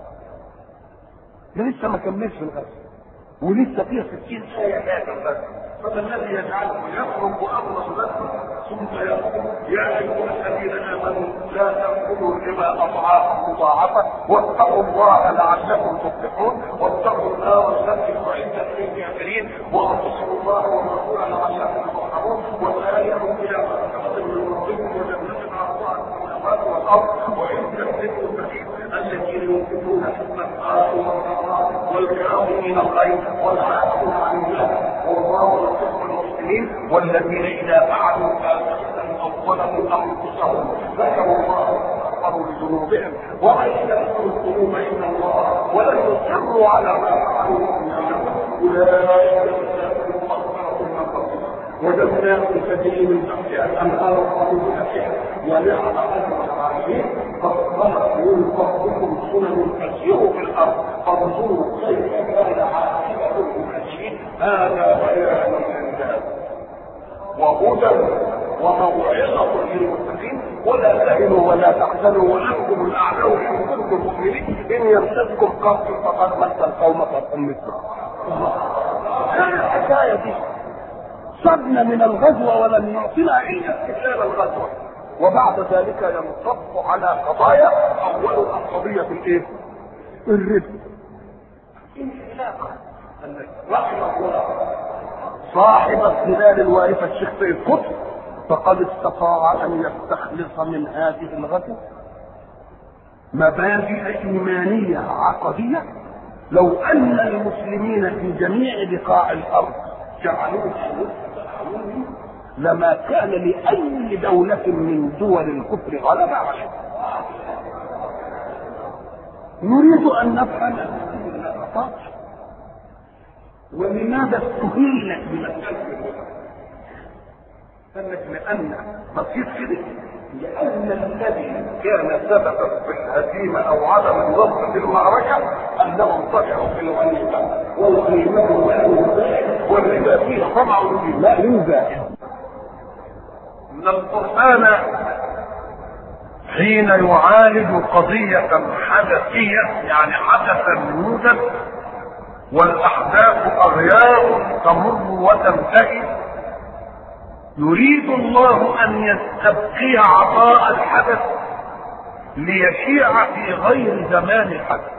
ده لسه ما كملش الغزوة ولسه فيها 60 آية هذا الغزوة فما الذي يجعله يخرج أمر الغزوة ثم يقول يا أيها الذين آمنوا لا تأكلوا الربا أضعافا مضاعفة واتقوا الله لعلكم تفلحون واتقوا النار التي أعدت للكافرين وأطيعوا الله والرسول لعلكم ترحمون وسارعوا إلى مغفرة من ربكم وجنة عرضها السماوات والأرض وإن تكذبوا السبيل الذين ينفقون في السماء والضراء والكاظمين الغيظ والعافين عن الناس والله يحب المسلمين والذين إذا فعلوا فاحشة أو ظلموا أنفسهم ذكروا الله فاستغفروا لذنوبهم ومن يغفر الذنوب إلا الله ولم يصروا على ما فعلوا وهم يعلمون أولئك يستحقون مغفرة من ربهم وجنات تجري من تحتها الأنهار خالدين فيها ونعم أجر العالمين قد خلق من قبلكم سنن تسيروا في الأرض فانظروا كيف كان عاقبة المكذبين هذا بيان للناس وهدى وموعظة للمتقين ولا تهنوا ولا تحزنوا وأنتم الأعلون إن كنتم مؤمنين إن يمسككم قرض فقد مس القوم قرض مثله كان الحكاية دي صدنا من الغزوة ولم يعطنا إلا استقلال الغزوة وبعد ذلك ينصب على قضايا أولها قضية الإيه؟ الربا العلاقة رحمه الله صاحب الظلال الوارثة الشيخ سيد قطب فقد استطاع أن يستخلص من هذه الغزوة مبادئ إيمانية عقدية لو ان المسلمين في جميع بقاع الارض جعلوه لما كان لاي دوله من دول الكفر غلبه عليه نريد ان نفهم النقاط ولماذا استهلت بمساله قال لك لان بسيط كده لأن الذي كان سببا في الهزيمة أو عدم النصر في المعركة أنهم طمعوا في الغنيمة والغنيمة والربا فيه طمع في مال زائد من القرآن حين يعالج قضية حدثية يعني حدثا يوجد والأحداث أغيار تمر وتنتهي يريد الله ان يستبقي عطاء الحدث ليشيع في غير زمان الحدث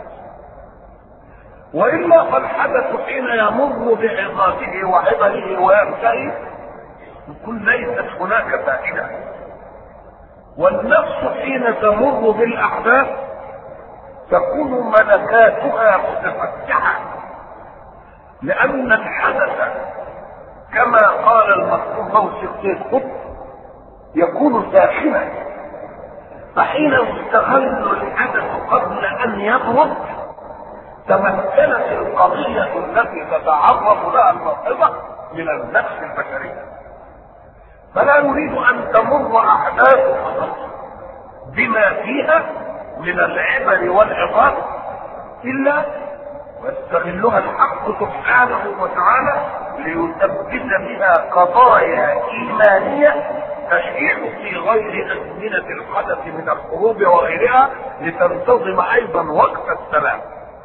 والا فالحدث حين يمر بعظاته وعظله وينتهي يكون ليست هناك فائده والنفس حين تمر بالاحداث تكون ملكاتها متفتحه لان الحدث كما قال المرحوم موسى القطب يكون ساخنا فحين يستغل الحدث قبل ان يبرد تمكنت القضية التي تتعرض لها الموقظة من النفس البشرية فلا نريد ان تمر احداث بما فيها من العبر والعظات الا ويستغلها الحق سبحانه وتعالى ليثبت بها قضايا ايمانيه تشيع في غير ازمنه الحدث من الحروب وغيرها لتنتظم ايضا وقت السلام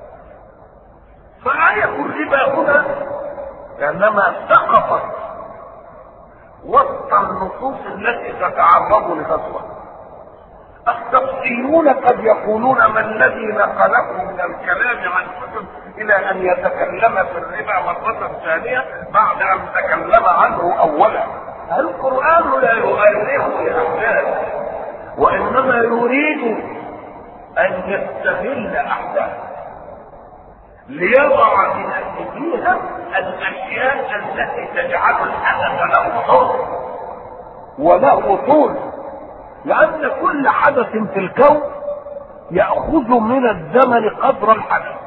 فآية الربا هنا انما سقطت وسط النصوص التي تتعرض لغزوه التفصيلون قد يقولون ما الذي نقله من الكلام عن كتب الى ان يتكلم في الربا مرة ثانية بعد ان تكلم عنه اولا القرآن لا يؤرخ احداث وانما يريد ان يستغل احداث ليضع من فيها الاشياء التي تجعل الحدث له طول وله طول لأن كل حدث في الكون يأخذ من الزمن قدر الحدث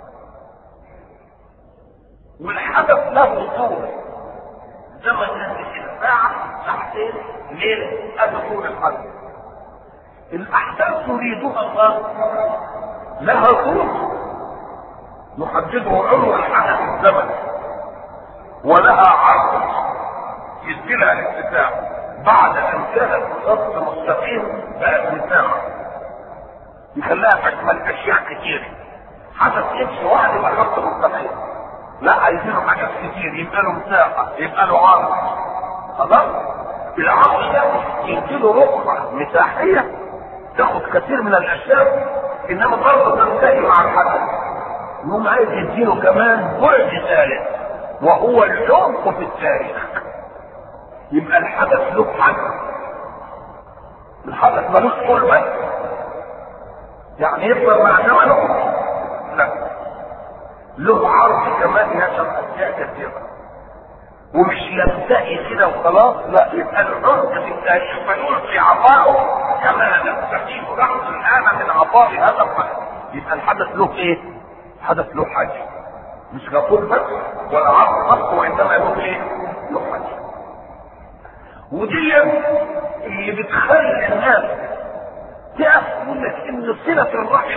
والحدث له طول زمن كده ساعة ساعتين ليلة هذا طول الحدث الأحداث تريدها الله لها طول يحدده عمر الحدث الزمن ولها عرض يدي لها الاتساع بعد ان كانت خط مستقيم بقت مساحه يخليها تشمل اشياء كتير حدث يمشي واحد يبقى خط مستقيم لا عايزينه حاجات كتير يبقى له مساحه يبقى له عرض خلاص العرض ده يديله رقعه مساحيه تاخد كثير من الاشياء انما برضه تنتهي مع الحدث يقوم عايز يديله كمان بعد ثالث وهو العمق في التاريخ يبقى الحدث له حدث الحدث ملوش طول بس يعني يفضل مع زمنه لا له عرض كمان يشمل اشياء كثيره ومش ينتهي كده وخلاص لا يبقى العمق في التاريخ فيلقي عطاؤه كما نستفيد لحظه الان من عطاء هذا الحدث يبقى الحدث له ايه؟ حدث له حاجه مش غفور بس ولا عرض بس وانما له ايه؟ له حاجه ودي اللي بتخلي الناس تقول لك ان صلة الرحم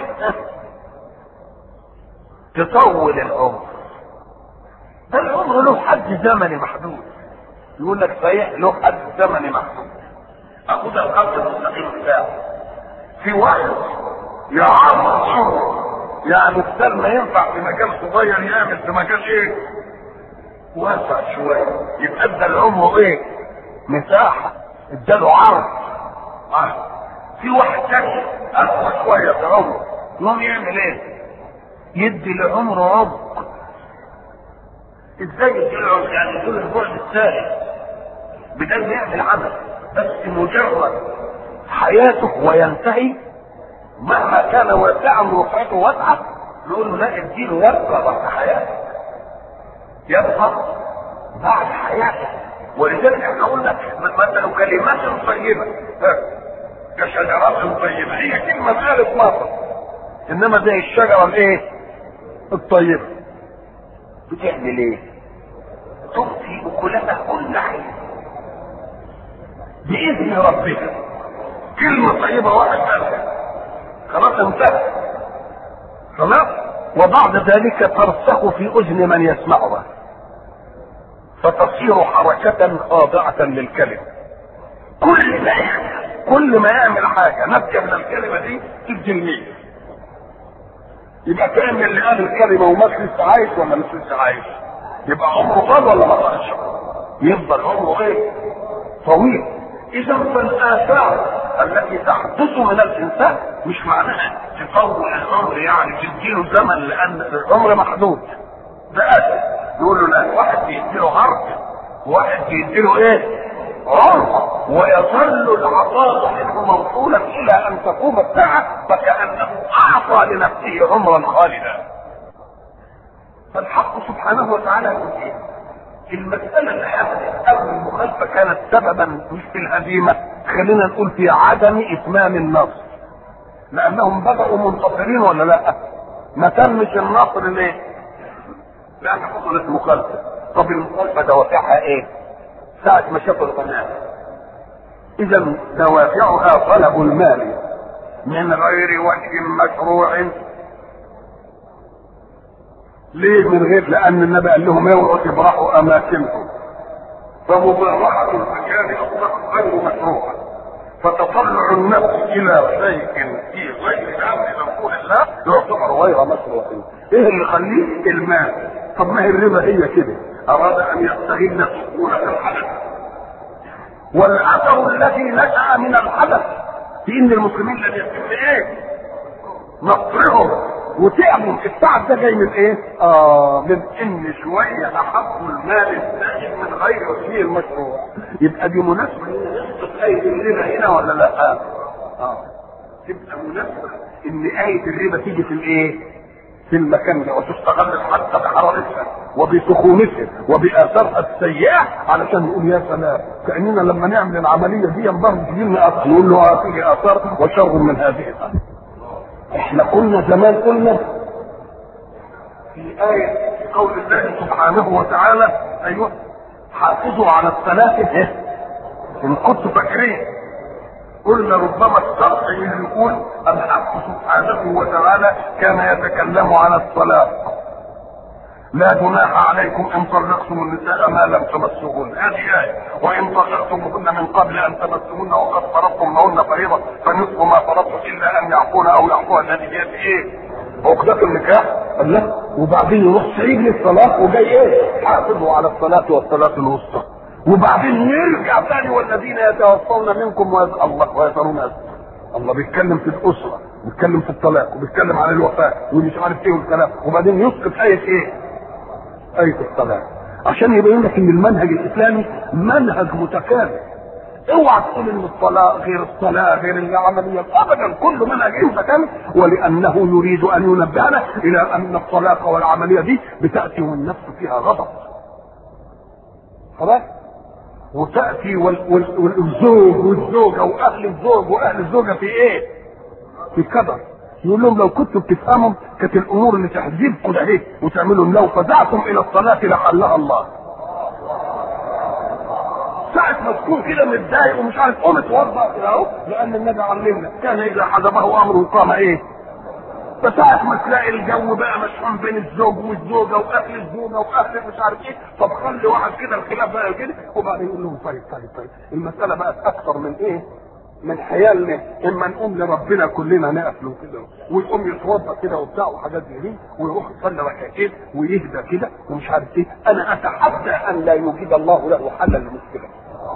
تطول العمر ده العمر له حد زمني محدود يقول لك صحيح له حد زمني محدود اخد الخط المستقيم بتاعه في واحد يعرض عمره يعني بدل ما ينفع في مكان صغير يعمل في مكان ايه واسع شويه يبقى ادى العمر ايه مساحة اداله عرض عرض في واحد تاني اقوى شوية في عمره يقوم يعمل ايه؟ يدي لعمره عمق ازاي يدي له عمق؟ يعني يدي البعد الثالث بدل ما يعمل عمل بس مجرد حياته وينتهي مهما كان واسعا رفعته واسعة نقول له لا الدين يبقى بعد حياتك يبقى بعد حياتك ولذلك احنا قلنا مثلا كلمات طيبه كشجرات طيبه هي كلمه قالت مره انما زي الشجره الايه؟ الطيبه بتعمل ايه؟ تؤتي اكلها كل حين باذن ربها كلمه طيبه واحد قالها خلاص انتهى خلاص وبعد ذلك ترسخ في اذن من يسمعها فتصير حركة خاضعة للكلمة كل ما يعمل كل ما يعمل حاجة نبكى من الكلمة دي تدي المية يبقى كان اللي قال الكلمة وما لسه عايش ولا مش لسه عايش يبقى عمره طال ولا ما طالش يفضل عمره ايه طويل اذا فالاثار التي تحدث من الانسان مش معناها تطول العمر يعني تديله زمن لان العمر محدود ده اسف يقول له لا واحد بيديله عرض وواحد بيديله ايه عرض ويظل العطاء منه موصولا الى ان تقوم الساعه فكانه اعطى لنفسه عمرا خالدا فالحق سبحانه وتعالى يقول ايه المسألة اللي حدثت أو المخالفة كانت سببا مش في الهزيمة خلينا نقول في عدم إتمام النصر لأنهم بدأوا منتصرين ولا لا؟ ما تمش النصر ليه؟ لأن حصلت مخالفة طب المخالفة دوافعها إيه؟ ساعة ما شافوا القناة إذا دوافعها طلب المال من غير وجه مشروع ليه من غير لان النبي قال لهم اوعوا تبرحوا اماكنكم فمبارحة المكان اصبحت غير مشروعة فتطلع النفس الى شيء في غير امر مقول الله يعتبر غير مشروع ايه اللي يخليه المال طب ما هي الربا هي كده اراد ان يستغل سكونة الحدث والاثر الذي نشا من الحدث في ان المسلمين لم يتم ايه نصرهم وتعبوا التعب ده جاي من ايه؟ اه من ان شويه احبوا المال الزائد من غير وجهه المشروع يبقى دي مناسبه يسقط ايه الربا هنا ولا لا؟ اه تبقى مناسبه ان ايه الربا تيجي في الايه؟ في المكان ده وتستغل حتى بحرارتها وبسخونتها وباثارها السيئه علشان نقول يا سلام كاننا لما نعمل العمليه دي برضه تجي لنا اثار نقول له هذه اثار وشر من هذه الاثار احنا قلنا زمان قلنا في آية قول الله سبحانه وتعالى أيوه حافظوا على الصلاة إن كنتم فاكرين قلنا ربما الشرع يقول الحق سبحانه وتعالى كان يتكلم على الصلاة لا جناح عليكم ان طلقتم النساء ما لم تمسوهن هذه آية وان طلقتموهن من قبل ان تمسوهن وقد فرضتم لهن فريضة فنصف ما فرضتم الا ان يعفون او يعفو الذي هي ايه؟ عقدة النكاح الله وبعدين يروح سعيد للصلاة وجاي ايه؟ حافظوا على الصلاة والصلاة الوسطى وبعدين يرجع ثاني والذين يتوفون منكم ويز... الله ويذرون الله بيتكلم في الاسره بيتكلم في الطلاق وبيتكلم عن الوفاه ومش عارف ايه والكلام وبعدين يسقط ايه ايه؟ آية الصلاة عشان يبين لك ان المنهج الاسلامي منهج متكامل اوعى تقول ان الصلاة غير الصلاة غير العملية ابدا كل منهج متكامل ولانه يريد ان ينبهنا الى ان الصلاة والعملية دي بتأتي والنفس فيها غضب خلاص وتأتي وال- وال- والزوج والزوجة واهل الزوج واهل الزوجة في ايه في كدر يقول لهم لو كنتوا بتفهموا كانت الامور اللي تحجبكم ده ايه وتعملوا لو فزعتم الى الصلاه لحلها الله. ساعة ما تكون كده متضايق ومش عارف قوم اتوضا كده اهو لان النبي علمنا كان اذا حزبه امره قام ايه؟ فساعة ما تلاقي الجو بقى مشحون بين الزوج والزوجة وأهل الزوجة وأهل مش عارف إيه، طب خلي واحد كده الخلاف بقى كده وبعدين يقول لهم طيب طيب طيب المسألة بقت أكثر من إيه؟ من حيالنا اما نقوم لربنا كلنا نقف له كده ويقوم يتوضا كده وبتاع وحاجات زي دي ويروح يصلي ركعتين ويهدى كده ومش عارف ايه انا اتحدى ان لا يوجد الله له حلا للمشكله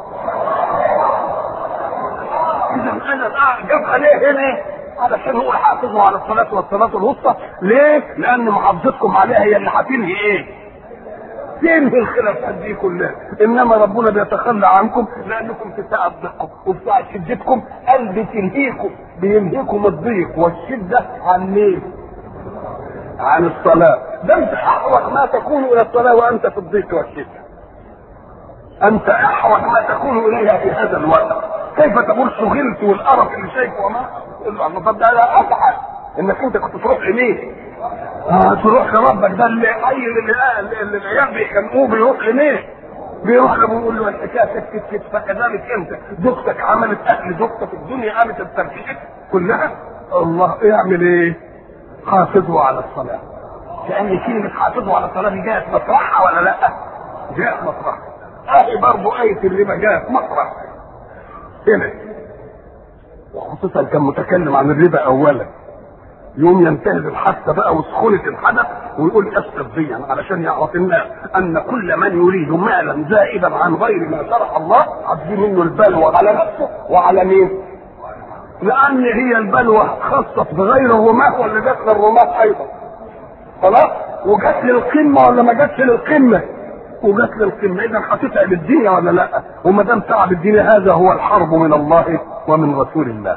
اذا انا بقى جابها ليه هنا علشان هو حافظوا على الصلاه والصلاه الوسطى ليه؟ لان محافظتكم عليها هي اللي هتنهي ايه؟ تنهي الخلافات دي كلها انما ربنا بيتخلى عنكم لانكم في ساعه ضيقكم وفي ساعه شدتكم قلب تلهيكم بيلهيكم الضيق والشده عن مين؟ عن الصلاة ده انت احوج ما تكون الى الصلاة وانت في الضيق والشدة انت احوج ما تكون اليها في هذا الوقت كيف تقول شغلت والقرف اللي شايفه وما طب ده لا افعل انك انت كنت تروح لمين؟ اه تروح لربك ده اللي عيل اللي اللي العيال بيخنقوه بيروح لمين؟ بيروح له بيقول له الحكايه سكت كت فكذلك انت زوجتك عملت اكل زوجتك الدنيا قامت التركيز كلها الله يعمل ايه؟ حافظوا على الصلاه كان كلمه حافظوا على الصلاه دي جاءت مطرحها ولا لا؟ جاءت مطرحها اهي برضه ايه الربا جاءت مطرح هنا وخصوصا كان متكلم عن الربا اولا يوم ينتهز الحادثه بقى وسخونه الحدث ويقول اسقط ديا علشان يعرف الناس ان كل من يريد مالا زائدا عن غير ما شرع الله عدي منه البلوى على نفسه وعلى مين؟ لان هي البلوى خصت بغير الرماة واللي جت للرماة ايضا خلاص وجت للقمه ولا ما جاتش للقمه وجت للقمه اذا هتتعب الدنيا ولا لا وما دام تعب الدنيا هذا هو الحرب من الله ومن رسول الله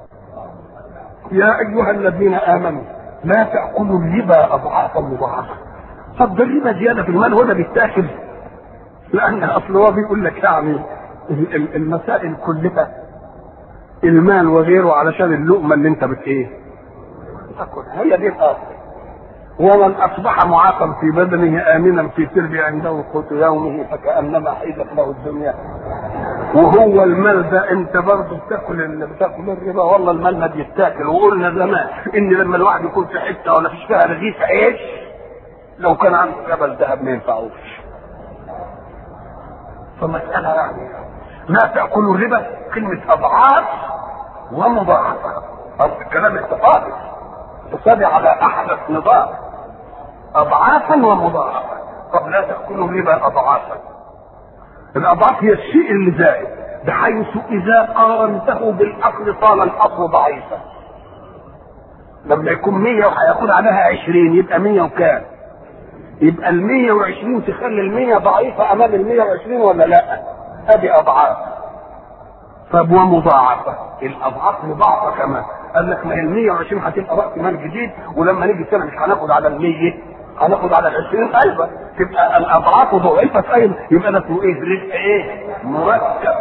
يا ايها الذين امنوا لا تاكلوا الربا اضعافا مضاعفه طب ده الربا زياده في المال وده بيتاكل لان اصل هو بيقول لك يعني المسائل كلها المال وغيره علشان اللقمه اللي انت بت ايه تاكلها هي دي الاصل ومن اصبح معاقا في بدنه امنا في سرب عنده قوت يومه فكانما حيزت له الدنيا وهو المال ده انت برضه بتاكل اللي بتاكل الربا والله المال ما بيتاكل وقلنا زمان ان لما الواحد يكون في حته ولا فيش فيها رغيف عيش لو كان عنده جبل ذهب ما ينفعوش فمسألة يعني لا تأكلوا الربا كلمة أضعاف ومضاعفة الكلام اقتصادي اقتصادي على أحدث نظام أضعافا ومضاعفة طب لا تأكلوا الربا أضعافا الاضعاف هي الشيء اللي زائد بحيث اذا قارنته بالاصل صار الاصل ضعيفا لما يكون 100 وهياخد عليها 20 يبقى 100 وكام؟ يبقى ال 120 تخلي ال 100 ضعيفه امام ال 120 ولا لا؟ ادي اضعاف طب ومضاعفه الاضعاف مضاعفه كمان قال لك ما هي ال 120 هتبقى راس مال جديد ولما نيجي السنه مش هناخد على ال 100 هناخد على العشرين أيضا تبقى الأضعاف ضعيفة أيضا يبقى ده اسمه إيه؟ رزق إيه؟ مركب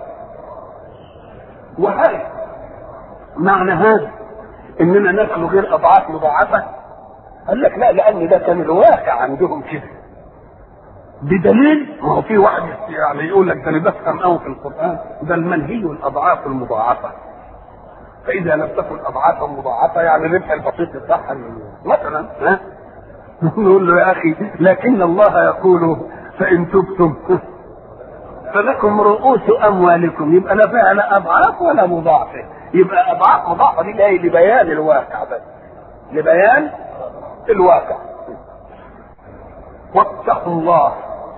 وهل معنى هذا إننا ناكل غير أضعاف مضاعفة؟ قال لك لا لأن ده كان الواقع عندهم كده بدليل ما هو في واحد يعني يقول لك ده انا بفهم قوي في القران ده المنهي الاضعاف المضاعفه فاذا لم تكن اضعافا مضاعفه يعني الربح البسيط بتاعها مثلا ها نقول له يا اخي لكن الله يقول فان تبتم فلكم رؤوس اموالكم يبقى لا فيها لا اضعاف ولا مضاعفه يبقى اضعاف مضاعفه دي جاي لبيان الواقع بس لبيان الواقع واتقوا الله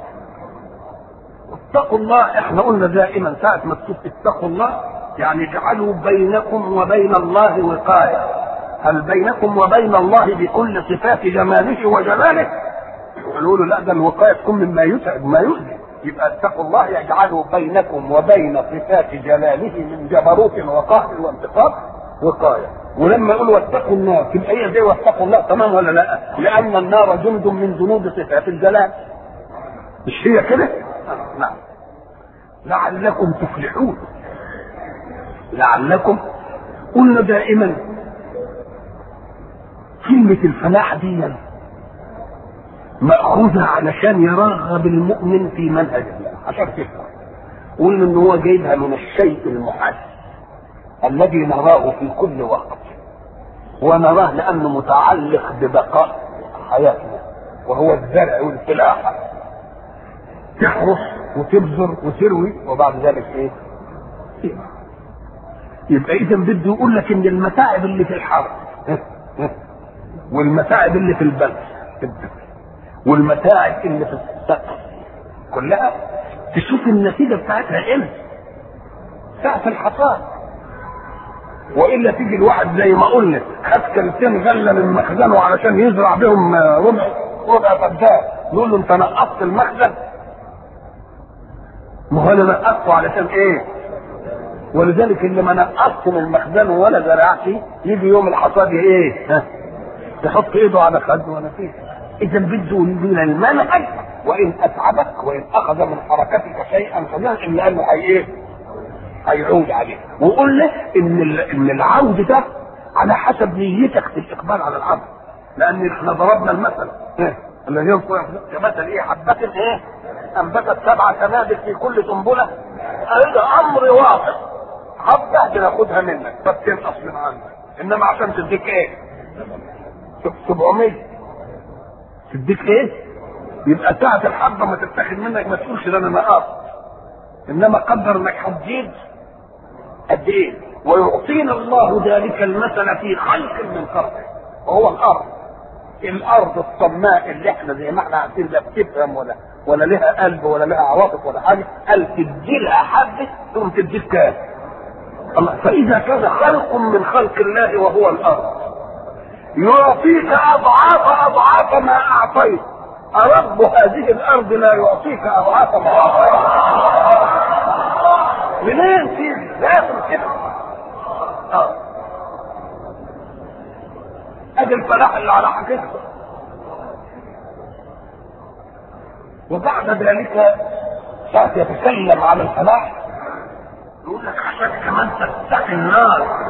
اتقوا الله احنا قلنا دائما ساعة ما تشوف اتقوا الله يعني اجعلوا بينكم وبين الله وقاية هل بينكم وبين الله بكل صفات جماله وجلاله يقولوا له لا ده الوقاية تكون مما يتعب ما يؤذي يبقى اتقوا الله يجعله بينكم وبين صفات جلاله من جبروت وقهر وانتقام وقاية ولما يقول واتقوا النار تبقى هي زي واتقوا الله تمام ولا لا؟ لأن النار جند من جنود صفات الجلال مش هي كده؟ نعم لعلكم تفلحون لعلكم قلنا دائما كلمة الفلاح دي مأخوذة علشان يرغب المؤمن في منهج الله عشان تفهم قلنا ان هو جايبها من الشيء المحس الذي نراه في كل وقت ونراه لانه متعلق ببقاء حياتنا وهو الزرع والفلاحه تحرس وتبذر وتروي وبعد ذلك ايه؟ يبقى اذا بده يقول لك ان المتاعب اللي في الحرب والمتاعب اللي في البلد والمتاعب اللي في السقف كلها تشوف النتيجه بتاعتها امتى ساعة الحصاد والا تيجي الواحد زي ما قلنا خد كلتين غله من مخزنه علشان يزرع بهم ربع ربع فدان نقول له انت نقصت المخزن ما هو انا نقصته علشان ايه؟ ولذلك اللي ما نقصت من مخزنه ولا زرعش يجي يوم الحصاد ايه؟ ها؟ يحط ايده على خده ولا فيه اذا بده من المنهج وان اتعبك وان اخذ من حركتك شيئا فلا الا انه هي ايه؟ هيعود عليه وقول له ان ان العود ده على حسب نيتك في الاقبال على الامر لان احنا ضربنا المثل إيه؟ الذي يذكر كمثل ايه حبة ايه انبتت سبع سنابل في كل سنبلة هذا امر واضح حبة بناخدها منك فبتنقص من عندك انما عشان تديك ايه 700 تديك ايه يبقى ساعة الحبة ما تتاخد منك ما تقولش ده انا نقصت انما قدر انك هتزيد قد ايه ويعطينا الله ذلك المثل في خلق من خلقه وهو الارض الارض الصماء اللي احنا زي ما احنا عارفين لا بتفهم ولا ولا لها قلب ولا لها عواطف ولا حاجه قال تدي لها حبه ثم تديك كام الله فاذا كان خلق من خلق الله وهو الارض يعطيك اضعاف اضعاف ما اعطيت أرب هذه الأرض لا يعطيك أضعاف ما أعطيت منين فيه لازم كده اه ادي الفلاح اللي على حقيقته وبعد ذلك ساعة يتكلم على الفلاح يقول لك عشان كمان تتقي النار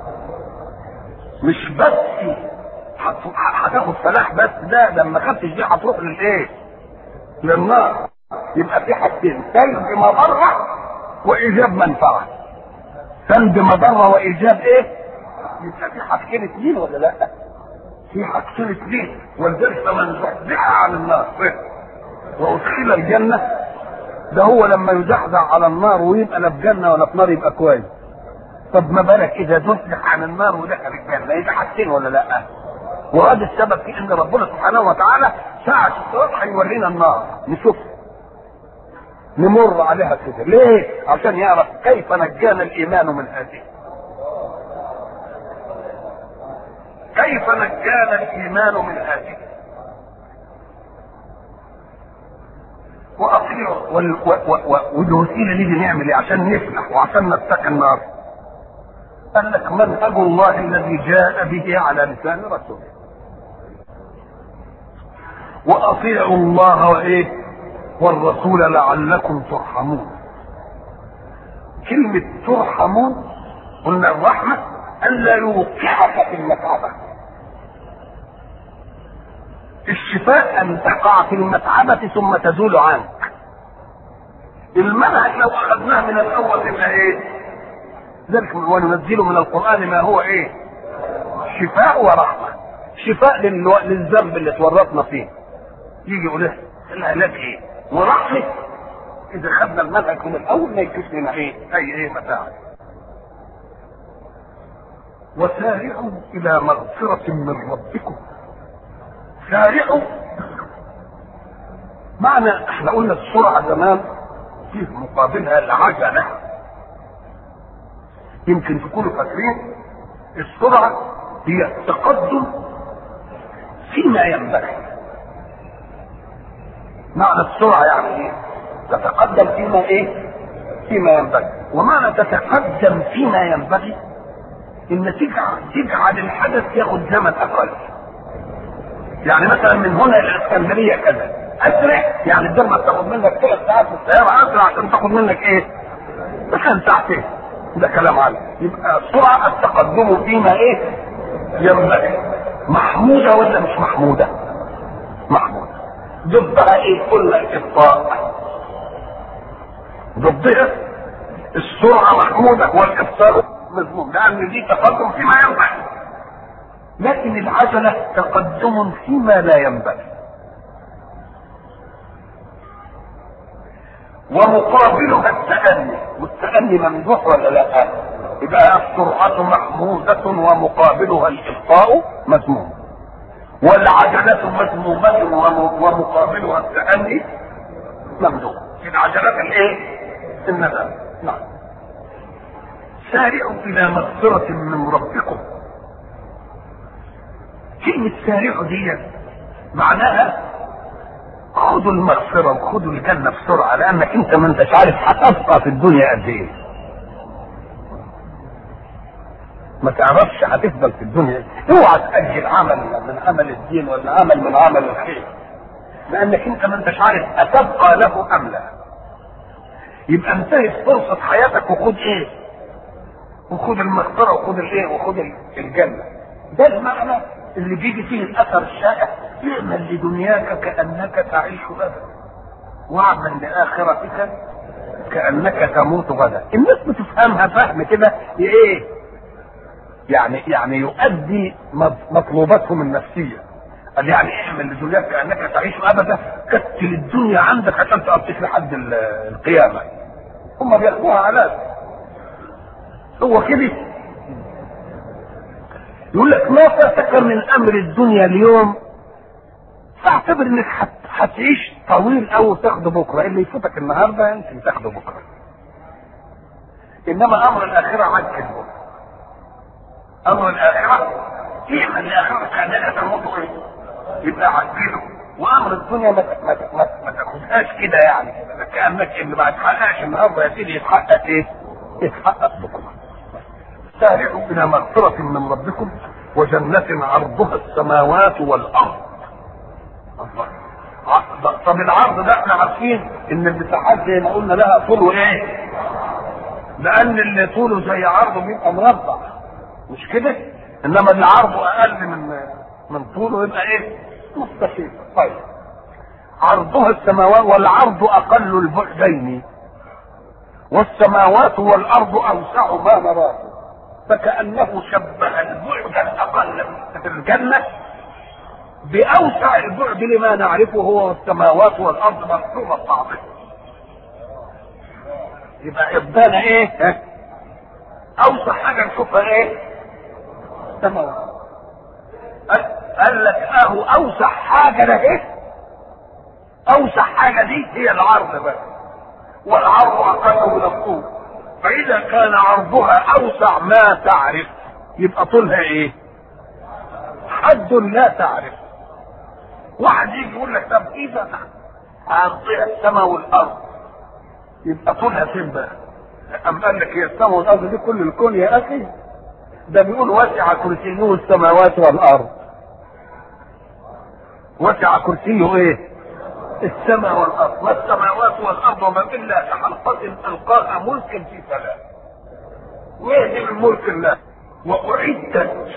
مش بس هتاخد فلاح بس لا لما خدتش دي هتروح للايه؟ للنار يبقى في حاجتين سلب مضره وايجاب منفعه سلب مضره وايجاب ايه؟ يبقى في حاجتين اثنين ولا لا؟ في حاجتين اثنين ولذلك فمن زحزح عن النار وادخل الجنه ده هو لما يزحزح على النار ويبقى لا في جنه ولا في نار يبقى كويس طب ما بالك اذا زحزح عن النار ودخل الجنه يبقى حاجتين ولا لا؟ وهذا السبب في ان ربنا سبحانه وتعالى ساعة الصراط هيورينا النار نشوف نمر عليها كده ليه؟ عشان يعرف كيف نجانا الايمان من هذه كيف نجانا الايمان من هذه واطيعوا والوسيله نيجي نعمل ايه عشان نفلح وعشان نتقي النار قال لك منهج الله الذي جاء به على لسان رسوله واطيعوا الله وايه والرسول لعلكم ترحمون كلمة ترحمون قلنا الرحمة ألا يوقعك في المتعبة الشفاء أن تقع في المتعبة ثم تزول عنك المنهج لو أخذناه من الأول يبقى إيه؟ ذلك وننزل من القرآن ما هو إيه؟ شفاء ورحمة شفاء للذنب اللي تورطنا فيه يجي يقول لك العلاج ايه؟ ورحمه اذا خدنا المنهج من الاول ما يجيش لنا ايه؟ اي ايه متاع. وسارعوا الى مغفرة من ربكم. سارعوا معنى احنا قلنا السرعة زمان فيه مقابلها العجلة. يمكن تكونوا فاكرين السرعة هي التقدم فيما ينبغي. معنى السرعة يعني ايه؟ تتقدم فيما ايه؟ فيما ينبغي، ومعنى تتقدم فيما ينبغي ان تجعل تجعل الحدث ياخد زمن اقل. يعني مثلا من هنا الى الاسكندريه كذا، اسرع يعني بدل ما تاخد منك ثلاث ساعات في السياره اسرع عشان تاخد منك ايه؟ مثلا ساعتين. ده كلام عالي. يبقى السرعه التقدم فيما ايه؟ ينبغي. محموده ولا مش محموده؟ محموده. ضدها ايه قلنا الابطاء ضدها السرعه محموده والابطاء مذموم لان دي تقدم فيما ينبغي لكن العجله تقدم فيما لا ينبغي ومقابلها التأني والتأني ممدوح ولا لا؟ يبقى السرعة محمودة ومقابلها الإبطاء مذموم والعجلة مذمومة ومقابلها التأني ممدوح العجلات الايه؟ الندم نعم سارعوا إلى مغفرة من ربكم كلمة سارعوا دي معناها خدوا المغفرة وخدوا الجنة بسرعة لأنك أنت ما أنتش عارف هتبقى في الدنيا قد إيه ما تعرفش هتفضل في الدنيا اوعى تاجل عمل من عمل الدين ولا عمل من عمل الخير لانك انت ما انتش عارف اتبقى له ام لا يبقى انتهت فرصه حياتك وخد ايه وخد المغفره وخد الايه وخد الجنه ده المعنى اللي بيجي فيه الاثر الشائع اعمل لدنياك كانك تعيش ابدا واعمل لاخرتك كانك تموت غدا الناس بتفهمها فهم كده ايه يعني يعني يؤدي مطلوباتهم النفسيه قال يعني اعمل لدنياك كانك تعيش ابدا كتل الدنيا عندك عشان تقضيك لحد القيامه هم بياخدوها علاج هو كده يقول لك ما فاتك من امر الدنيا اليوم فاعتبر انك هتعيش طويل او تاخده بكره اللي يفوتك النهارده يمكن تاخده بكره انما امر الاخره عجل امر الاخره اعمل لاخرتك كانك تموت يبقى عجله وامر الدنيا ما ما ما, ما تاخدهاش كده يعني كانك اللي ما تحققش النهارده يا سيدي يتحقق ايه؟ يتحقق بكره سارعوا الى مغفره من ربكم وجنة عرضها السماوات والارض الله طب العرض ده احنا عارفين ان المساحات زي ما قلنا لها طول وايه؟ لان اللي طوله زي عرضه بيبقى مربع مش كده؟ انما اللي عرضه اقل من من طوله يبقى ايه؟ مستقيم طيب عرضها السماوات والعرض اقل البعدين والسماوات والارض اوسع ما نراه فكانه شبه البعد الاقل في الجنه باوسع البعد لما نعرفه هو السماوات والارض مفتوحه بعضها يبقى ابدانا ايه اوسع حاجه نشوفها ايه السماوات قال لك اهو اوسع حاجه ده ايه اوسع حاجه دي هي العرض بس والعرض اقل من الطول فاذا كان عرضها اوسع ما تعرف يبقى طولها ايه حد لا تعرف واحد يجي يقول لك طب اذا هنطيع السماء والارض يبقى طولها فين بقى أم قال لك هي السماء والارض دي كل الكون يا اخي ده بيقول وسع كرسيه السماوات والارض وسع كرسيه ايه السماء والارض ما السماوات والارض وما الا كحلقة القاها ملكا في سلام ويهدي الملك الله واعدت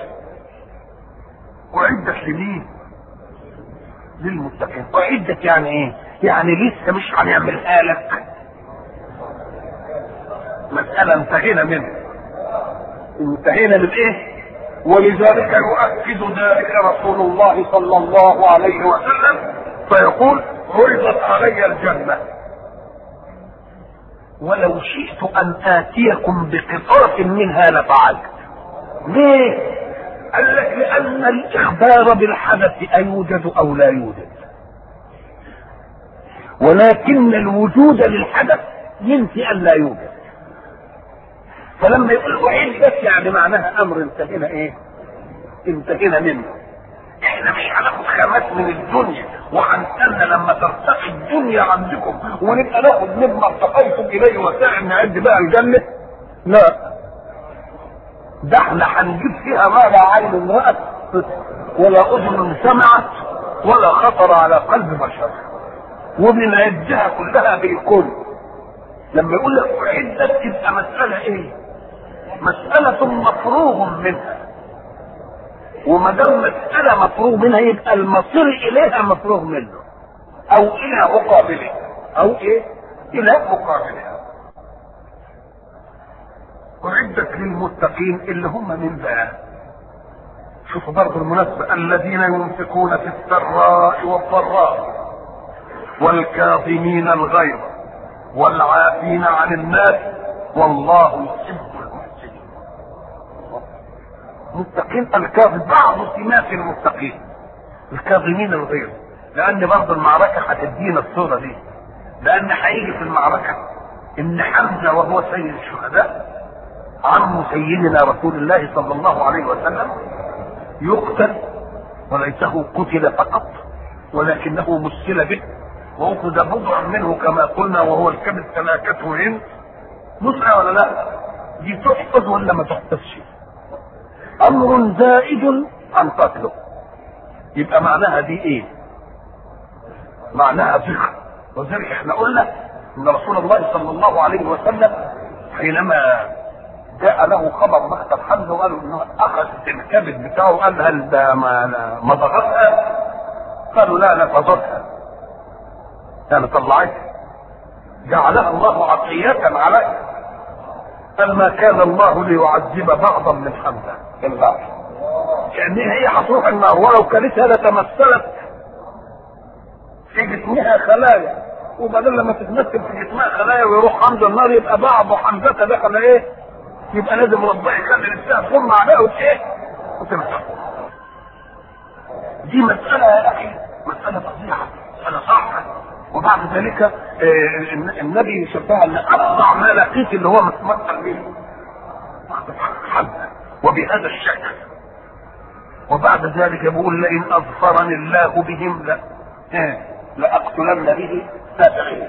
اعدت لمين للمتقين اعدت يعني ايه يعني لسه مش هنعملها لك مسألة انتهينا منها انتهينا من ايه ولذلك يؤكد ذلك رسول الله صلى الله عليه وسلم فيقول عرضت علي الجنة ولو شئت أن آتيكم بقطرة منها لفعلت ليه؟ قال لك لأن الإخبار بالحدث أيوجد أو لا يوجد ولكن الوجود للحدث ينفي أن لا يوجد فلما يقول أعدت يعني معناها أمر انتهينا إيه؟ انتهينا منه احنا مش هناخد خامات من الدنيا وهنستنى لما ترتقي الدنيا عندكم ونبقى ناخد مما ارتقيتم اليه وساعة نعد بقى الجنة لا ده احنا هنجيب فيها ما لا عين رأت ولا اذن سمعت ولا خطر على قلب بشر وبنعدها كلها بالكل لما يقول لك اعدت تبقى مسألة ايه؟ مسألة مفروغ منها وما دام مسألة مفروغ منها يبقى المصير إليها مفروغ منه أو إلى مقابله أو إيه؟ إلى مقابلها أعدت للمتقين اللي هم من بقى شوفوا برضه المناسبة الذين ينفقون في السراء والضراء والكاظمين الغيظ والعافين عن الناس والله يحب المحسنين متقين الكاظم بعض سمات المتقين الكاظمين الغيظ لان برضه المعركه هتدينا الصوره دي لان هيجي في المعركه ان حمزه وهو سيد الشهداء عم سيدنا رسول الله صلى الله عليه وسلم يقتل وليته قتل فقط ولكنه مثل به واخذ بضع منه كما قلنا وهو الكبد تلاكته هند مسعى ولا لا؟ دي تحفظ ولا ما تحفظش؟ امر زائد عن قتله يبقى معناها دي ايه معناها ذكر وذلك احنا قلنا ان رسول الله صلى الله عليه وسلم حينما جاء له خبر مقتل حمزه وقالوا انه اخذ الكبد بتاعه قال هل ده ما مضغتها؟ قالوا لا لا فضتها يعني طلعتها جعلها الله عطية عليه قال ما كان الله ليعذب بعضا من حمزه الا كانها هي هتروح النار ولو كانتها لتمثلت في جسمها خلايا وبعدين لما تتمثل في جسمها خلايا ويروح حمزه النار يبقى بعض حمزه دخل ايه؟ يبقى لازم ربنا يخلي نفسها تكون عليها وايه؟ وتمسح. دي مسألة يا أخي مسألة فظيعة مسألة صعبة وبعد ذلك آه النبي شبهها ان أفظع ما لقيت اللي هو متمثل به حمزة وبهذا الشكل وبعد ذلك يقول لئن أظفرني الله بهم لا لأقتلن به سابعين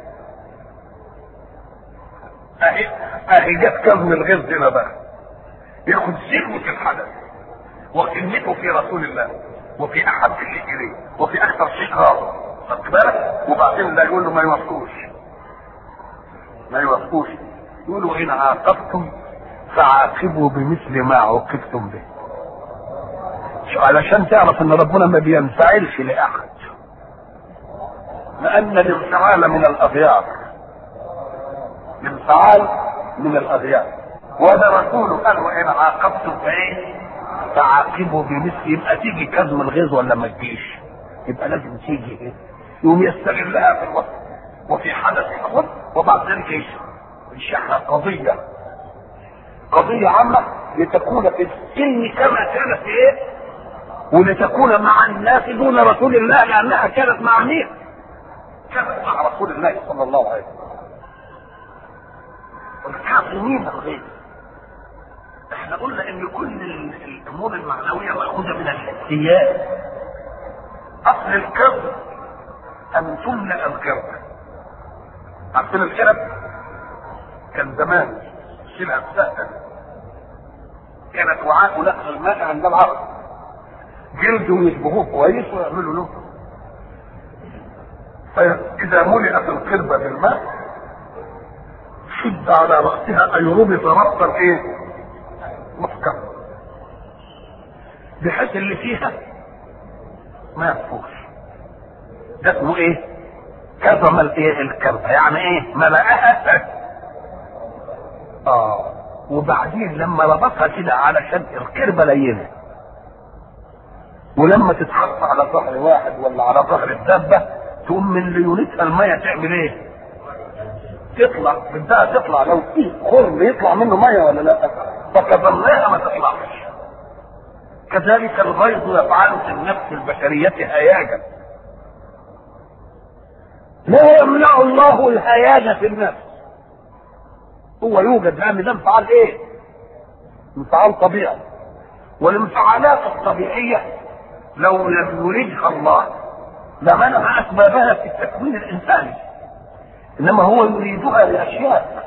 اهي اهي جت كظم الغيظ هنا بقى ياخد سلوة الحدث وقيمته في رسول الله وفي احب شيء اليه وفي اكثر شيء غاضب خدت بالك وبعدين لا يقول له ما يوافقوش ما يوافقوش يقولوا ان عاقبتم فعاقبوا بمثل ما عوقبتم به علشان تعرف ان ربنا ما بينفعلش لاحد لان الانفعال من الاغيار الانفعال من الاغيار وهذا رسوله قال وان عاقبتم فايه فعاقبوا بمثل يبقى تيجي كظم الغيظ ولا ما تجيش يبقى لازم تيجي ايه يقوم يستغلها في الوقت وفي حدث الوقت وبعد ذلك يشحن قضيه قضيه عامه لتكون في السن كما كانت في ايه ولتكون مع الناس دون رسول الله لانها كانت مع مين؟ كانت مع رسول الله صلى الله عليه وسلم. والكاظمين الغيظ. احنا قلنا ان كل الامور المعنويه ماخوذه من الحسيات. اصل الكذب ان تملا الكذب. عارفين الكذب؟ كان زمان شبه سهله. كانت وعاء نقل الماء عند العرب. جلده يشبهوه كويس ويعملوا له فإذا ملئت القربة بالماء شد على رأسها أي ربط ربطا إيه؟ محكم بحيث اللي فيها ما يفوش ده اسمه إيه؟ كظم الإيه؟ الكربة يعني إيه؟ ملأها آه وبعدين لما ربطها كده علشان القربة لينه ولما تتحط على ظهر واحد ولا على ظهر الدابه تقوم من ليونتها الميه تعمل ايه؟ تطلع بدها تطلع لو في خرم يطلع منه ميه ولا لا؟ فكظمناها ما تطلعش. كذلك الغيظ يفعل في النفس البشرية هياجا. لا يمنع الله الهياج في النفس. هو يوجد لان ده انفعال ايه؟ انفعال طبيعي. والانفعالات الطبيعيه لو لم يريدها الله لمنع اسبابها في التكوين الانساني انما هو يريدها لاشياء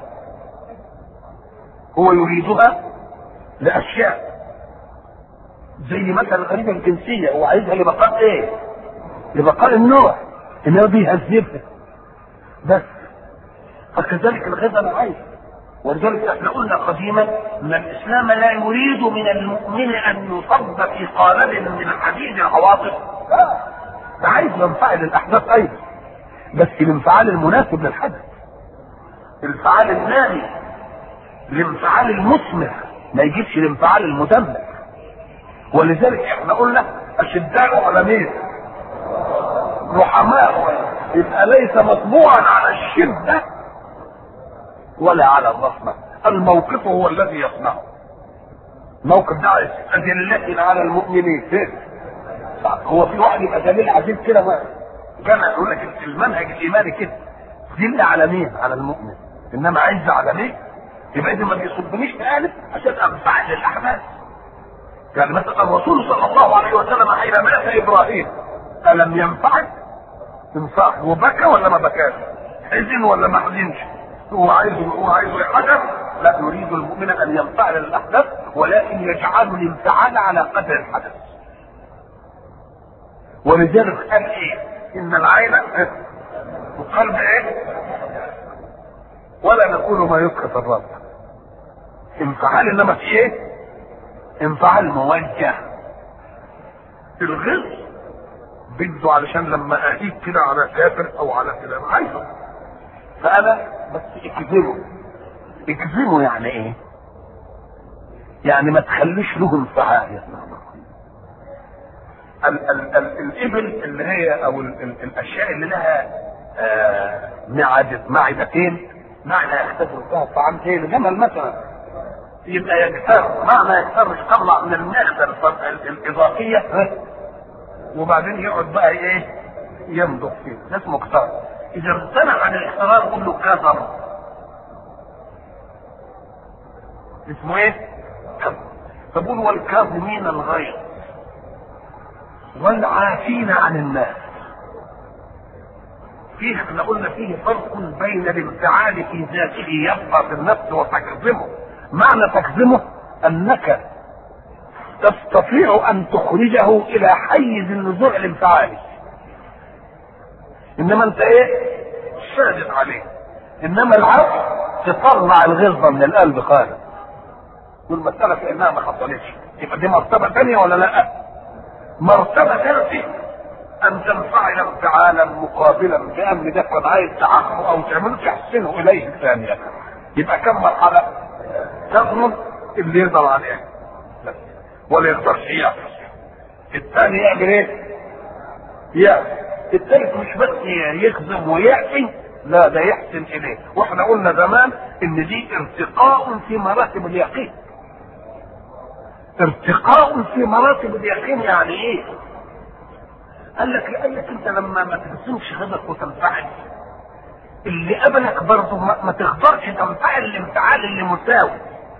هو يريدها لاشياء زي مثلا الغريزه الجنسيه هو عايزها لبقاء ايه؟ لبقاء النوع انما بيهذبها بس فكذلك الغذاء انا عايز ولذلك احنا قلنا قديما ان الاسلام لا يريد من المؤمن ان يصب في قالب من حديد العواطف لا ده عايز ينفعل الاحداث ايضا بس الانفعال المناسب للحدث الانفعال النامي الانفعال المثمر ما يجيبش الانفعال المدمر ولذلك احنا قلنا اشداء على مين؟ رحماء يبقى ليس مطبوعا على الشده ولا على الرحمة الموقف هو الذي يصنعه موقف ده أدلة على المؤمنين فين هو في واحد يبقى دليل عجيب كده ما جمع يقول لك المنهج الإيماني كده دل على مين على المؤمن إنما عز على مين يبقى إذا ما بيصبنيش في ألف عشان أنفعل الأحداث يعني مثلا الرسول صلى الله عليه وسلم حين مات إبراهيم ألم ينفعل؟ انفعل وبكى ولا ما بكاش؟ حزن ولا ما حزنش؟ هو عايزه هو عايزه يحجر لا يريد المؤمن ان ينفعل الاحداث ولكن يجعل الانفعال على قدر الحدث ولذلك قال ايه ان العين والقلب ايه ولا نقول ما يسخط الرب انفعال انما في ايه انفعال موجه الغز بده علشان لما اهيج كده على كافر او على كده أنا عايزه فانا بس اكذبه اكذبه يعني ايه يعني ما تخليش له انفعال يا ال ال ال الابل اللي هي او ال ال الاشياء اللي لها آه معدة معدتين معنى يختفر فيها الطعام زي الجمل مثلا يبقى يكتر معنى يكتر يطلع من المعدة الاضافية وبعدين يقعد بقى ايه يمضغ فيه ده اسمه كتار اذا امتنع عن الاحترار قول له كثر اسمه ايه فبقول والكاظمين الغيظ والعافين عن الناس فيه احنا قلنا فيه فرق بين الانفعال في ذاته يبقى في النفس وتكظمه معنى تكظمه انك تستطيع ان تخرجه الى حيز النزوع الانفعالي انما انت ايه شادد عليه انما العفو تطلع الغلظه من القلب خالص والمساله كانها ما حصلتش يبقى دي مرتبه ثانيه ولا لا مرتبه ثالثه ان تنفعل انفعالا مقابلا بامر ده قد عايز تعاقبه او تعمله تحسنه اليه ثانيه يبقى كم مرحله تضمن اللي يقدر عليه ولا يقدرش يعرف الثاني يعمل ايه يعرف الثالث مش بس يخدم ويعفي لا ده يحسن اليه واحنا قلنا زمان ان دي ارتقاء في مراتب اليقين ارتقاء في مراتب اليقين يعني ايه قال لك لانك انت لما ما ترسمش غضبك وتنفعل اللي قبلك برضه ما, ما تقدرش تنفعل الانفعال اللي مساوي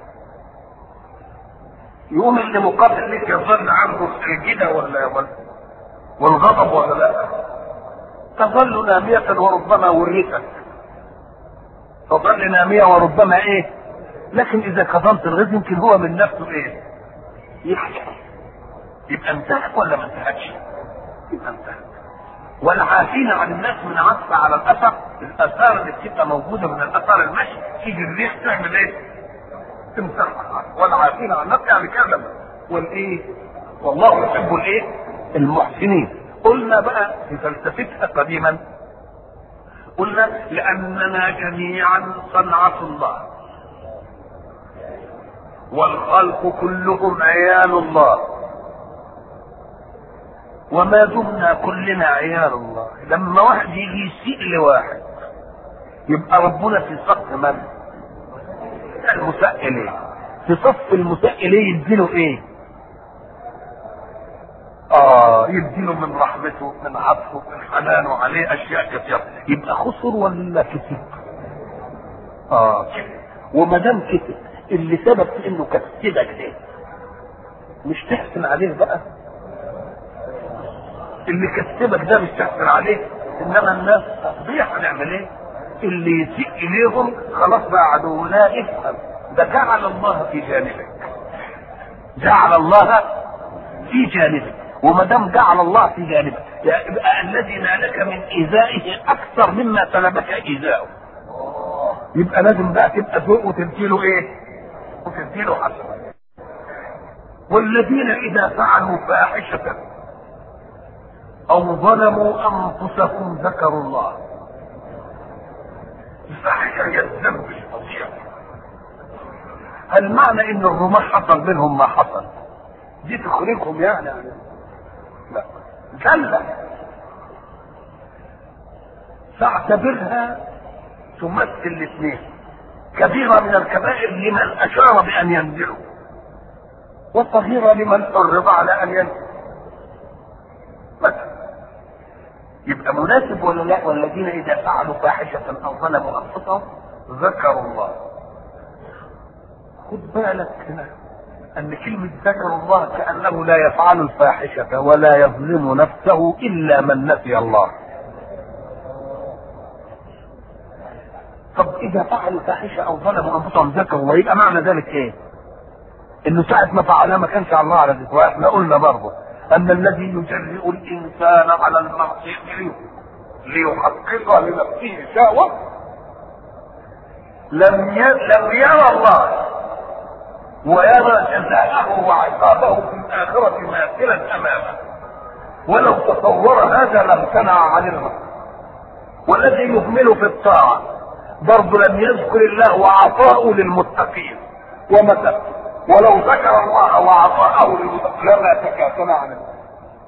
يقوم اللي مقابل لك يظل عنده الكده ولا ولا والغضب ولا لا تظل نامية وربما ورثت تظل نامية وربما ايه لكن اذا كظمت الغيظ يمكن هو من نفسه ايه يحيى يبقى انتهت ولا ما انتهتش يبقى انتهت والعافين عن الناس من عطف على الاثر الاثار اللي بتبقى موجوده من الاثار المشي تيجي الريح تعمل ايه تمسحها والعافين عن الناس يعني كذا والايه والله يحب الايه المحسنين قلنا بقى في فلسفتها قديما قلنا لاننا جميعا صنعه الله والخلق كلهم عيال الله وما دمنا كلنا عيال الله لما واحد يجي يسيء لواحد يبقى ربنا في صف من المساء اليه في صف المساء اليه يديله ايه اه يديله من رحمته من عطفه من حنانه عليه اشياء كثيره يبقى خسر ولا كسب اه كسب وما دام كسب اللي سبب في انه كسبك ده مش تحسن عليه بقى اللي كسبك ده مش تحسن عليه انما الناس تصبيح هنعمل ايه اللي يسيء اليهم خلاص بقى عدو لا افهم ده جعل الله في جانبك جعل الله في جانبك وما دام جعل الله في جانبك يبقى الذي نالك من ايذائه اكثر مما سلبك ايذاؤه يبقى لازم بقى تبقى ذوق وتديله ايه؟ وتديله حسنه والذين اذا فعلوا فاحشه او ظلموا انفسهم ذكروا الله الفاحشه هي الذنب الفظيع هل معنى ان الرماح حصل منهم ما حصل دي تخرجهم يعني, يعني لا زلة فاعتبرها تمثل الاثنين كبيرة من الكبائر لمن أشار بأن ينزلوا وصغيرة لمن حرض على أن ينزل مثلا يبقى مناسب ولا لا والذين إذا فعلوا فاحشة أو ظلموا أنفسهم ذكروا الله خد بالك هنا أن كلمة ذكروا الله كأنه لا يفعل الفاحشة ولا يظلم نفسه إلا من نسي الله طب واذا فعلوا فاحشه او ظلموا انفسهم ذكروا الله يبقى معنى ذلك ايه؟ انه ساعه ما فعلها ما كانش الله على ذكره واحنا قلنا برضه ان الذي يجرئ الانسان على المعصيه ليحقق لنفسه شهوه لم لم يرى الله ويرى جزاءه وعقابه في الآخرة ماثلا أمامه ولو تصور هذا لامتنع عن المرء والذي يهمل في الطاعة برضه لم يذكر الله وعطاءه للمتقين ومتى ولو ذكر الله وعطاءه للمتقين لما تكاسل عن المرء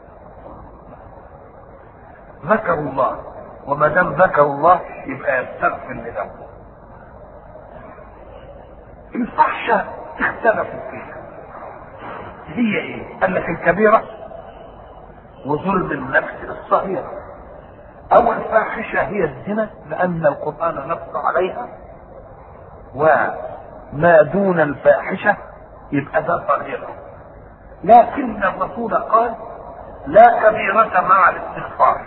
ذكروا الله وما دام ذكروا الله يبقى يستغفر لذنبه الفحشة اختلفوا فيها هي ايه؟ قال لك الكبيرة وظلم النفس الصغيرة أو الفاحشة هي الزنا لأن القرآن نص عليها وما دون الفاحشة يبقى ده صغيرة لكن الرسول قال لا كبيرة مع الاستغفار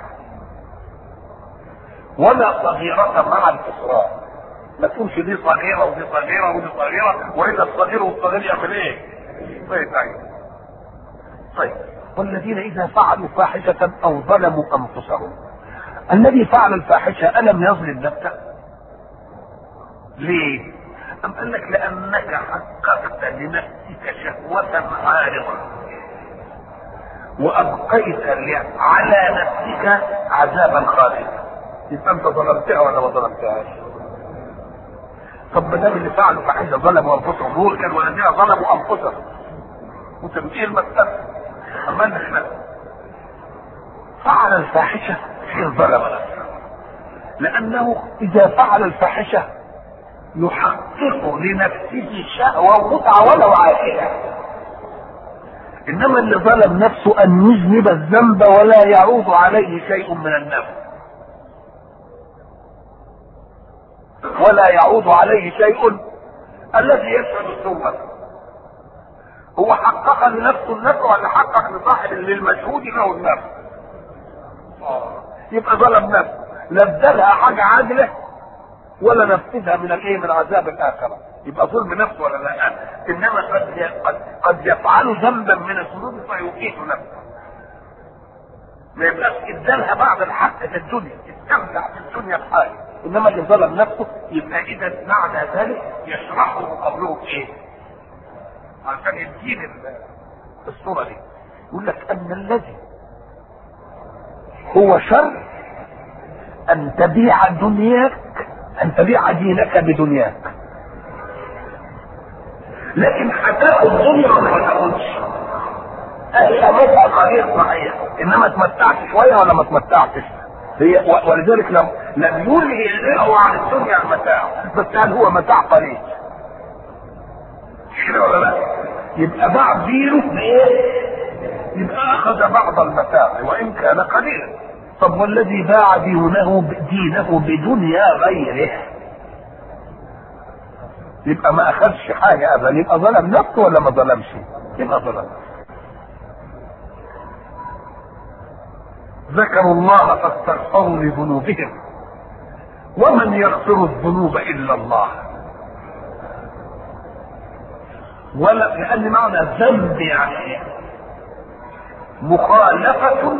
ولا صغيرة مع الإصرار ما تقولش دي صغيرة ودي صغيرة ودي صغيرة وإذا الصغير والصغير يعمل إيه؟ طيب طيب طيب والذين إذا فعلوا فاحشة أو ظلموا أنفسهم الذي فعل الفاحشة ألم يظلم نفسه؟ ليه؟ أم قال لك لأنك حققت لنفسك شهوة عارضة وأبقيت على نفسك عذابا خالدا يبقى أنت ظلمتها ولا ما ظلمتهاش؟ طب ما دام اللي فعلوا فاحشه ظلموا انفسهم دول كانوا والذين ظلموا انفسهم وتمثيل المسألة اما احنا فعل الفاحشه حين ظلم نفسه لانه اذا فعل الفاحشه يحقق لنفسه شهوه ومتعه ولو عاجله انما اللي ظلم نفسه ان يذنب الذنب ولا يعود عليه شيء من النفس ولا يعود عليه شيء الذي يشهد التوبة هو حقق لنفسه النفع ولا حقق لصاحب للمشهود له النفع يبقى ظلم نفسه لا ادالها حاجة عادلة ولا نفذها من الايه من عذاب الاخره يبقى ظلم نفسه ولا لا انما قد قد, قد يفعل ذنبا من الذنوب فيقيت نفسه ما يبقاش ادالها بعض الحق في الدنيا استمتع في الدنيا بحاجه انما اللي ظلم نفسه يبقى اذا معنى ذلك يشرحه قبله ايه؟ عشان يدين الصوره دي يقول لك ان الذي هو شر ان تبيع دنياك ان تبيع دينك بدنياك لكن هتاخد دنيا ولا ما تاخدش؟ هي متعه قليل صحيح انما تمتعت شويه ولا ما تمتعتش؟ هي ولذلك لم لم يلهي الهوى عن الدنيا المتاع بس قال هو متاع قليل مش كده ولا لا؟ يبقى باع دينه بايه؟ يبقى اخذ بعض المتاع وان كان قليلا طب والذي باع دينه دينه بدنيا غيره يبقى ما اخذش حاجه ابدا يبقى ظلم نفسه ولا ما ظلمش؟ يبقى ظلم ذكروا الله فاستغفروا لذنوبهم ومن يغفر الذنوب الا الله ولا لان معنى ذنب يعني مخالفة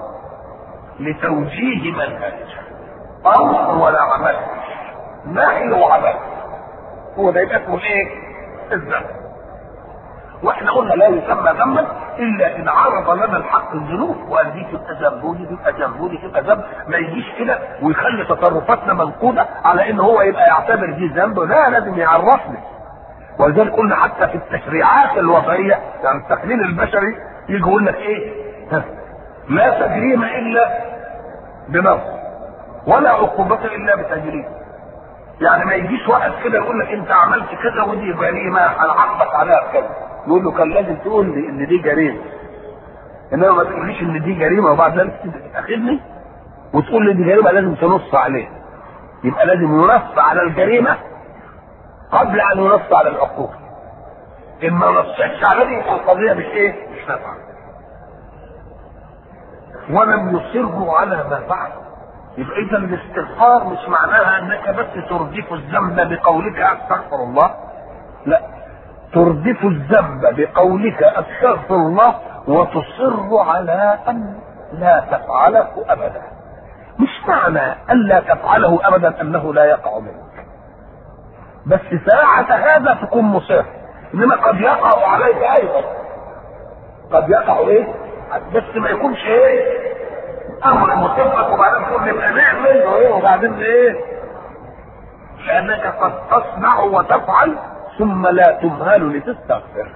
لتوجيه منهج امر ولا عمل نهي وعمل هو ده يبقى اسمه ايه؟ الذنب واحنا قلنا لا يسمى ذنبا الا ان عرض لنا الحق الذنوب وقال دي تبقى ذنب ودي تبقى ذنب ودي تبقى ذنب ما يجيش كده ويخلي تصرفاتنا منقوده على ان هو يبقى يعتبر دي ذنب لا لازم يعرفنا ولذلك قلنا حتى في التشريعات الوضعيه يعني التقليل البشري يجي يقول لك ايه؟ لا تجريم الا بنص ولا عقوبة الا بتجريم يعني ما يجيش واحد كده يقول لك انت عملت كذا ودي جريمه هنعاقبك عليها كذا يقول له كان لازم تقول لي ان دي جريمه انما ما تقوليش ان دي جريمه وبعد ذلك تاخدني وتقول لي دي جريمه لازم تنص عليها يبقى لازم ينص على الجريمه قبل ان ينص على العقوبه ان ما نصش على دي القضيه مش ايه؟ مش نافعه ولم يصروا على ما فعلوا يبقى اذا الاستغفار مش معناها انك بس تردف الذنب بقولك استغفر الله لا تردف الذنب بقولك استغفر الله وتصر على ان لا تفعله ابدا مش معنى الا تفعله ابدا انه لا يقع منك بس ساعة هذا تكون مصر انما قد يقع عليك ايضا قد يقع ايه بس ما يكونش ايه امر مصيبك وبعدين تقول نبقى نعمل ايه وبعدين ايه لانك قد تصنع وتفعل ثم لا تمهل لتستغفر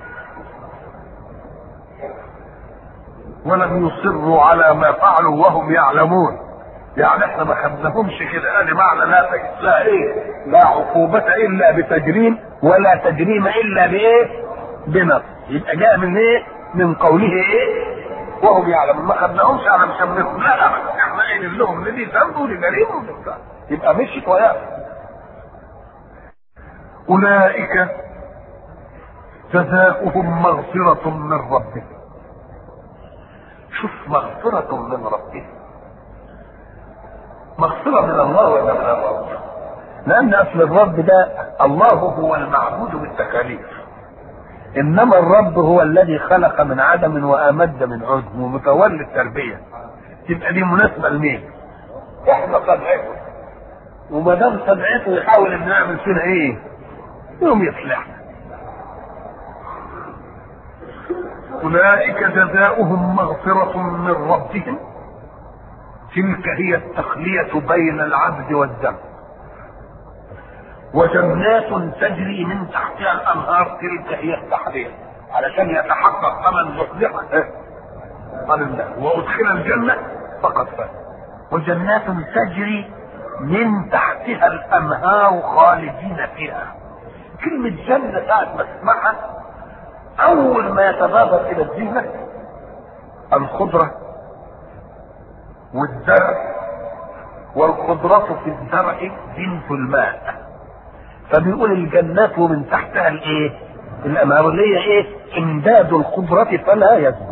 ولم يصروا على ما فعلوا وهم يعلمون يعني احنا ما خدناهمش كده ادي معنى لا لا ايه لا عقوبة الا بتجريم ولا تجريم الا بايه بنص يبقى جاء من ايه من قوله ايه وهم يعلمون ما خدناهمش على مسميهم لا ابدا احنا قايلين لهم ان دي ذنب ودي جريمه يبقى مشيت وياه اولئك جزاؤهم مغفرة من ربهم شوف مغفرة من ربهم مغفرة من الله ولا من الرب لأن أصل الرب ده الله هو المعبود بالتكاليف إنما الرب هو الذي خلق من عدم وأمد من عدم ومتولي التربية تبقى دي مناسبة لمين؟ إحنا صنعته وما دام صنعته يحاول إنه يعمل فينا إيه؟ يوم يصلحنا أولئك جزاؤهم مغفرة من ربهم تلك هي التخلية بين العبد والذنب وجنات تجري من تحتها الأنهار تلك هي التحلية علشان يتحقق من زحزح عن الله وأدخل الجنة فقد فاز وجنات تجري من تحتها الأنهار خالدين فيها كلمة جنة ساعة ما تسمعها أول ما يتبادر إلى الذهن الخضرة والزرع والخضرة في الزرع بنت الماء فبيقول الجنات ومن تحتها الايه؟ الانهار اللي هي ايه؟ امداد الخضرة فلا يزول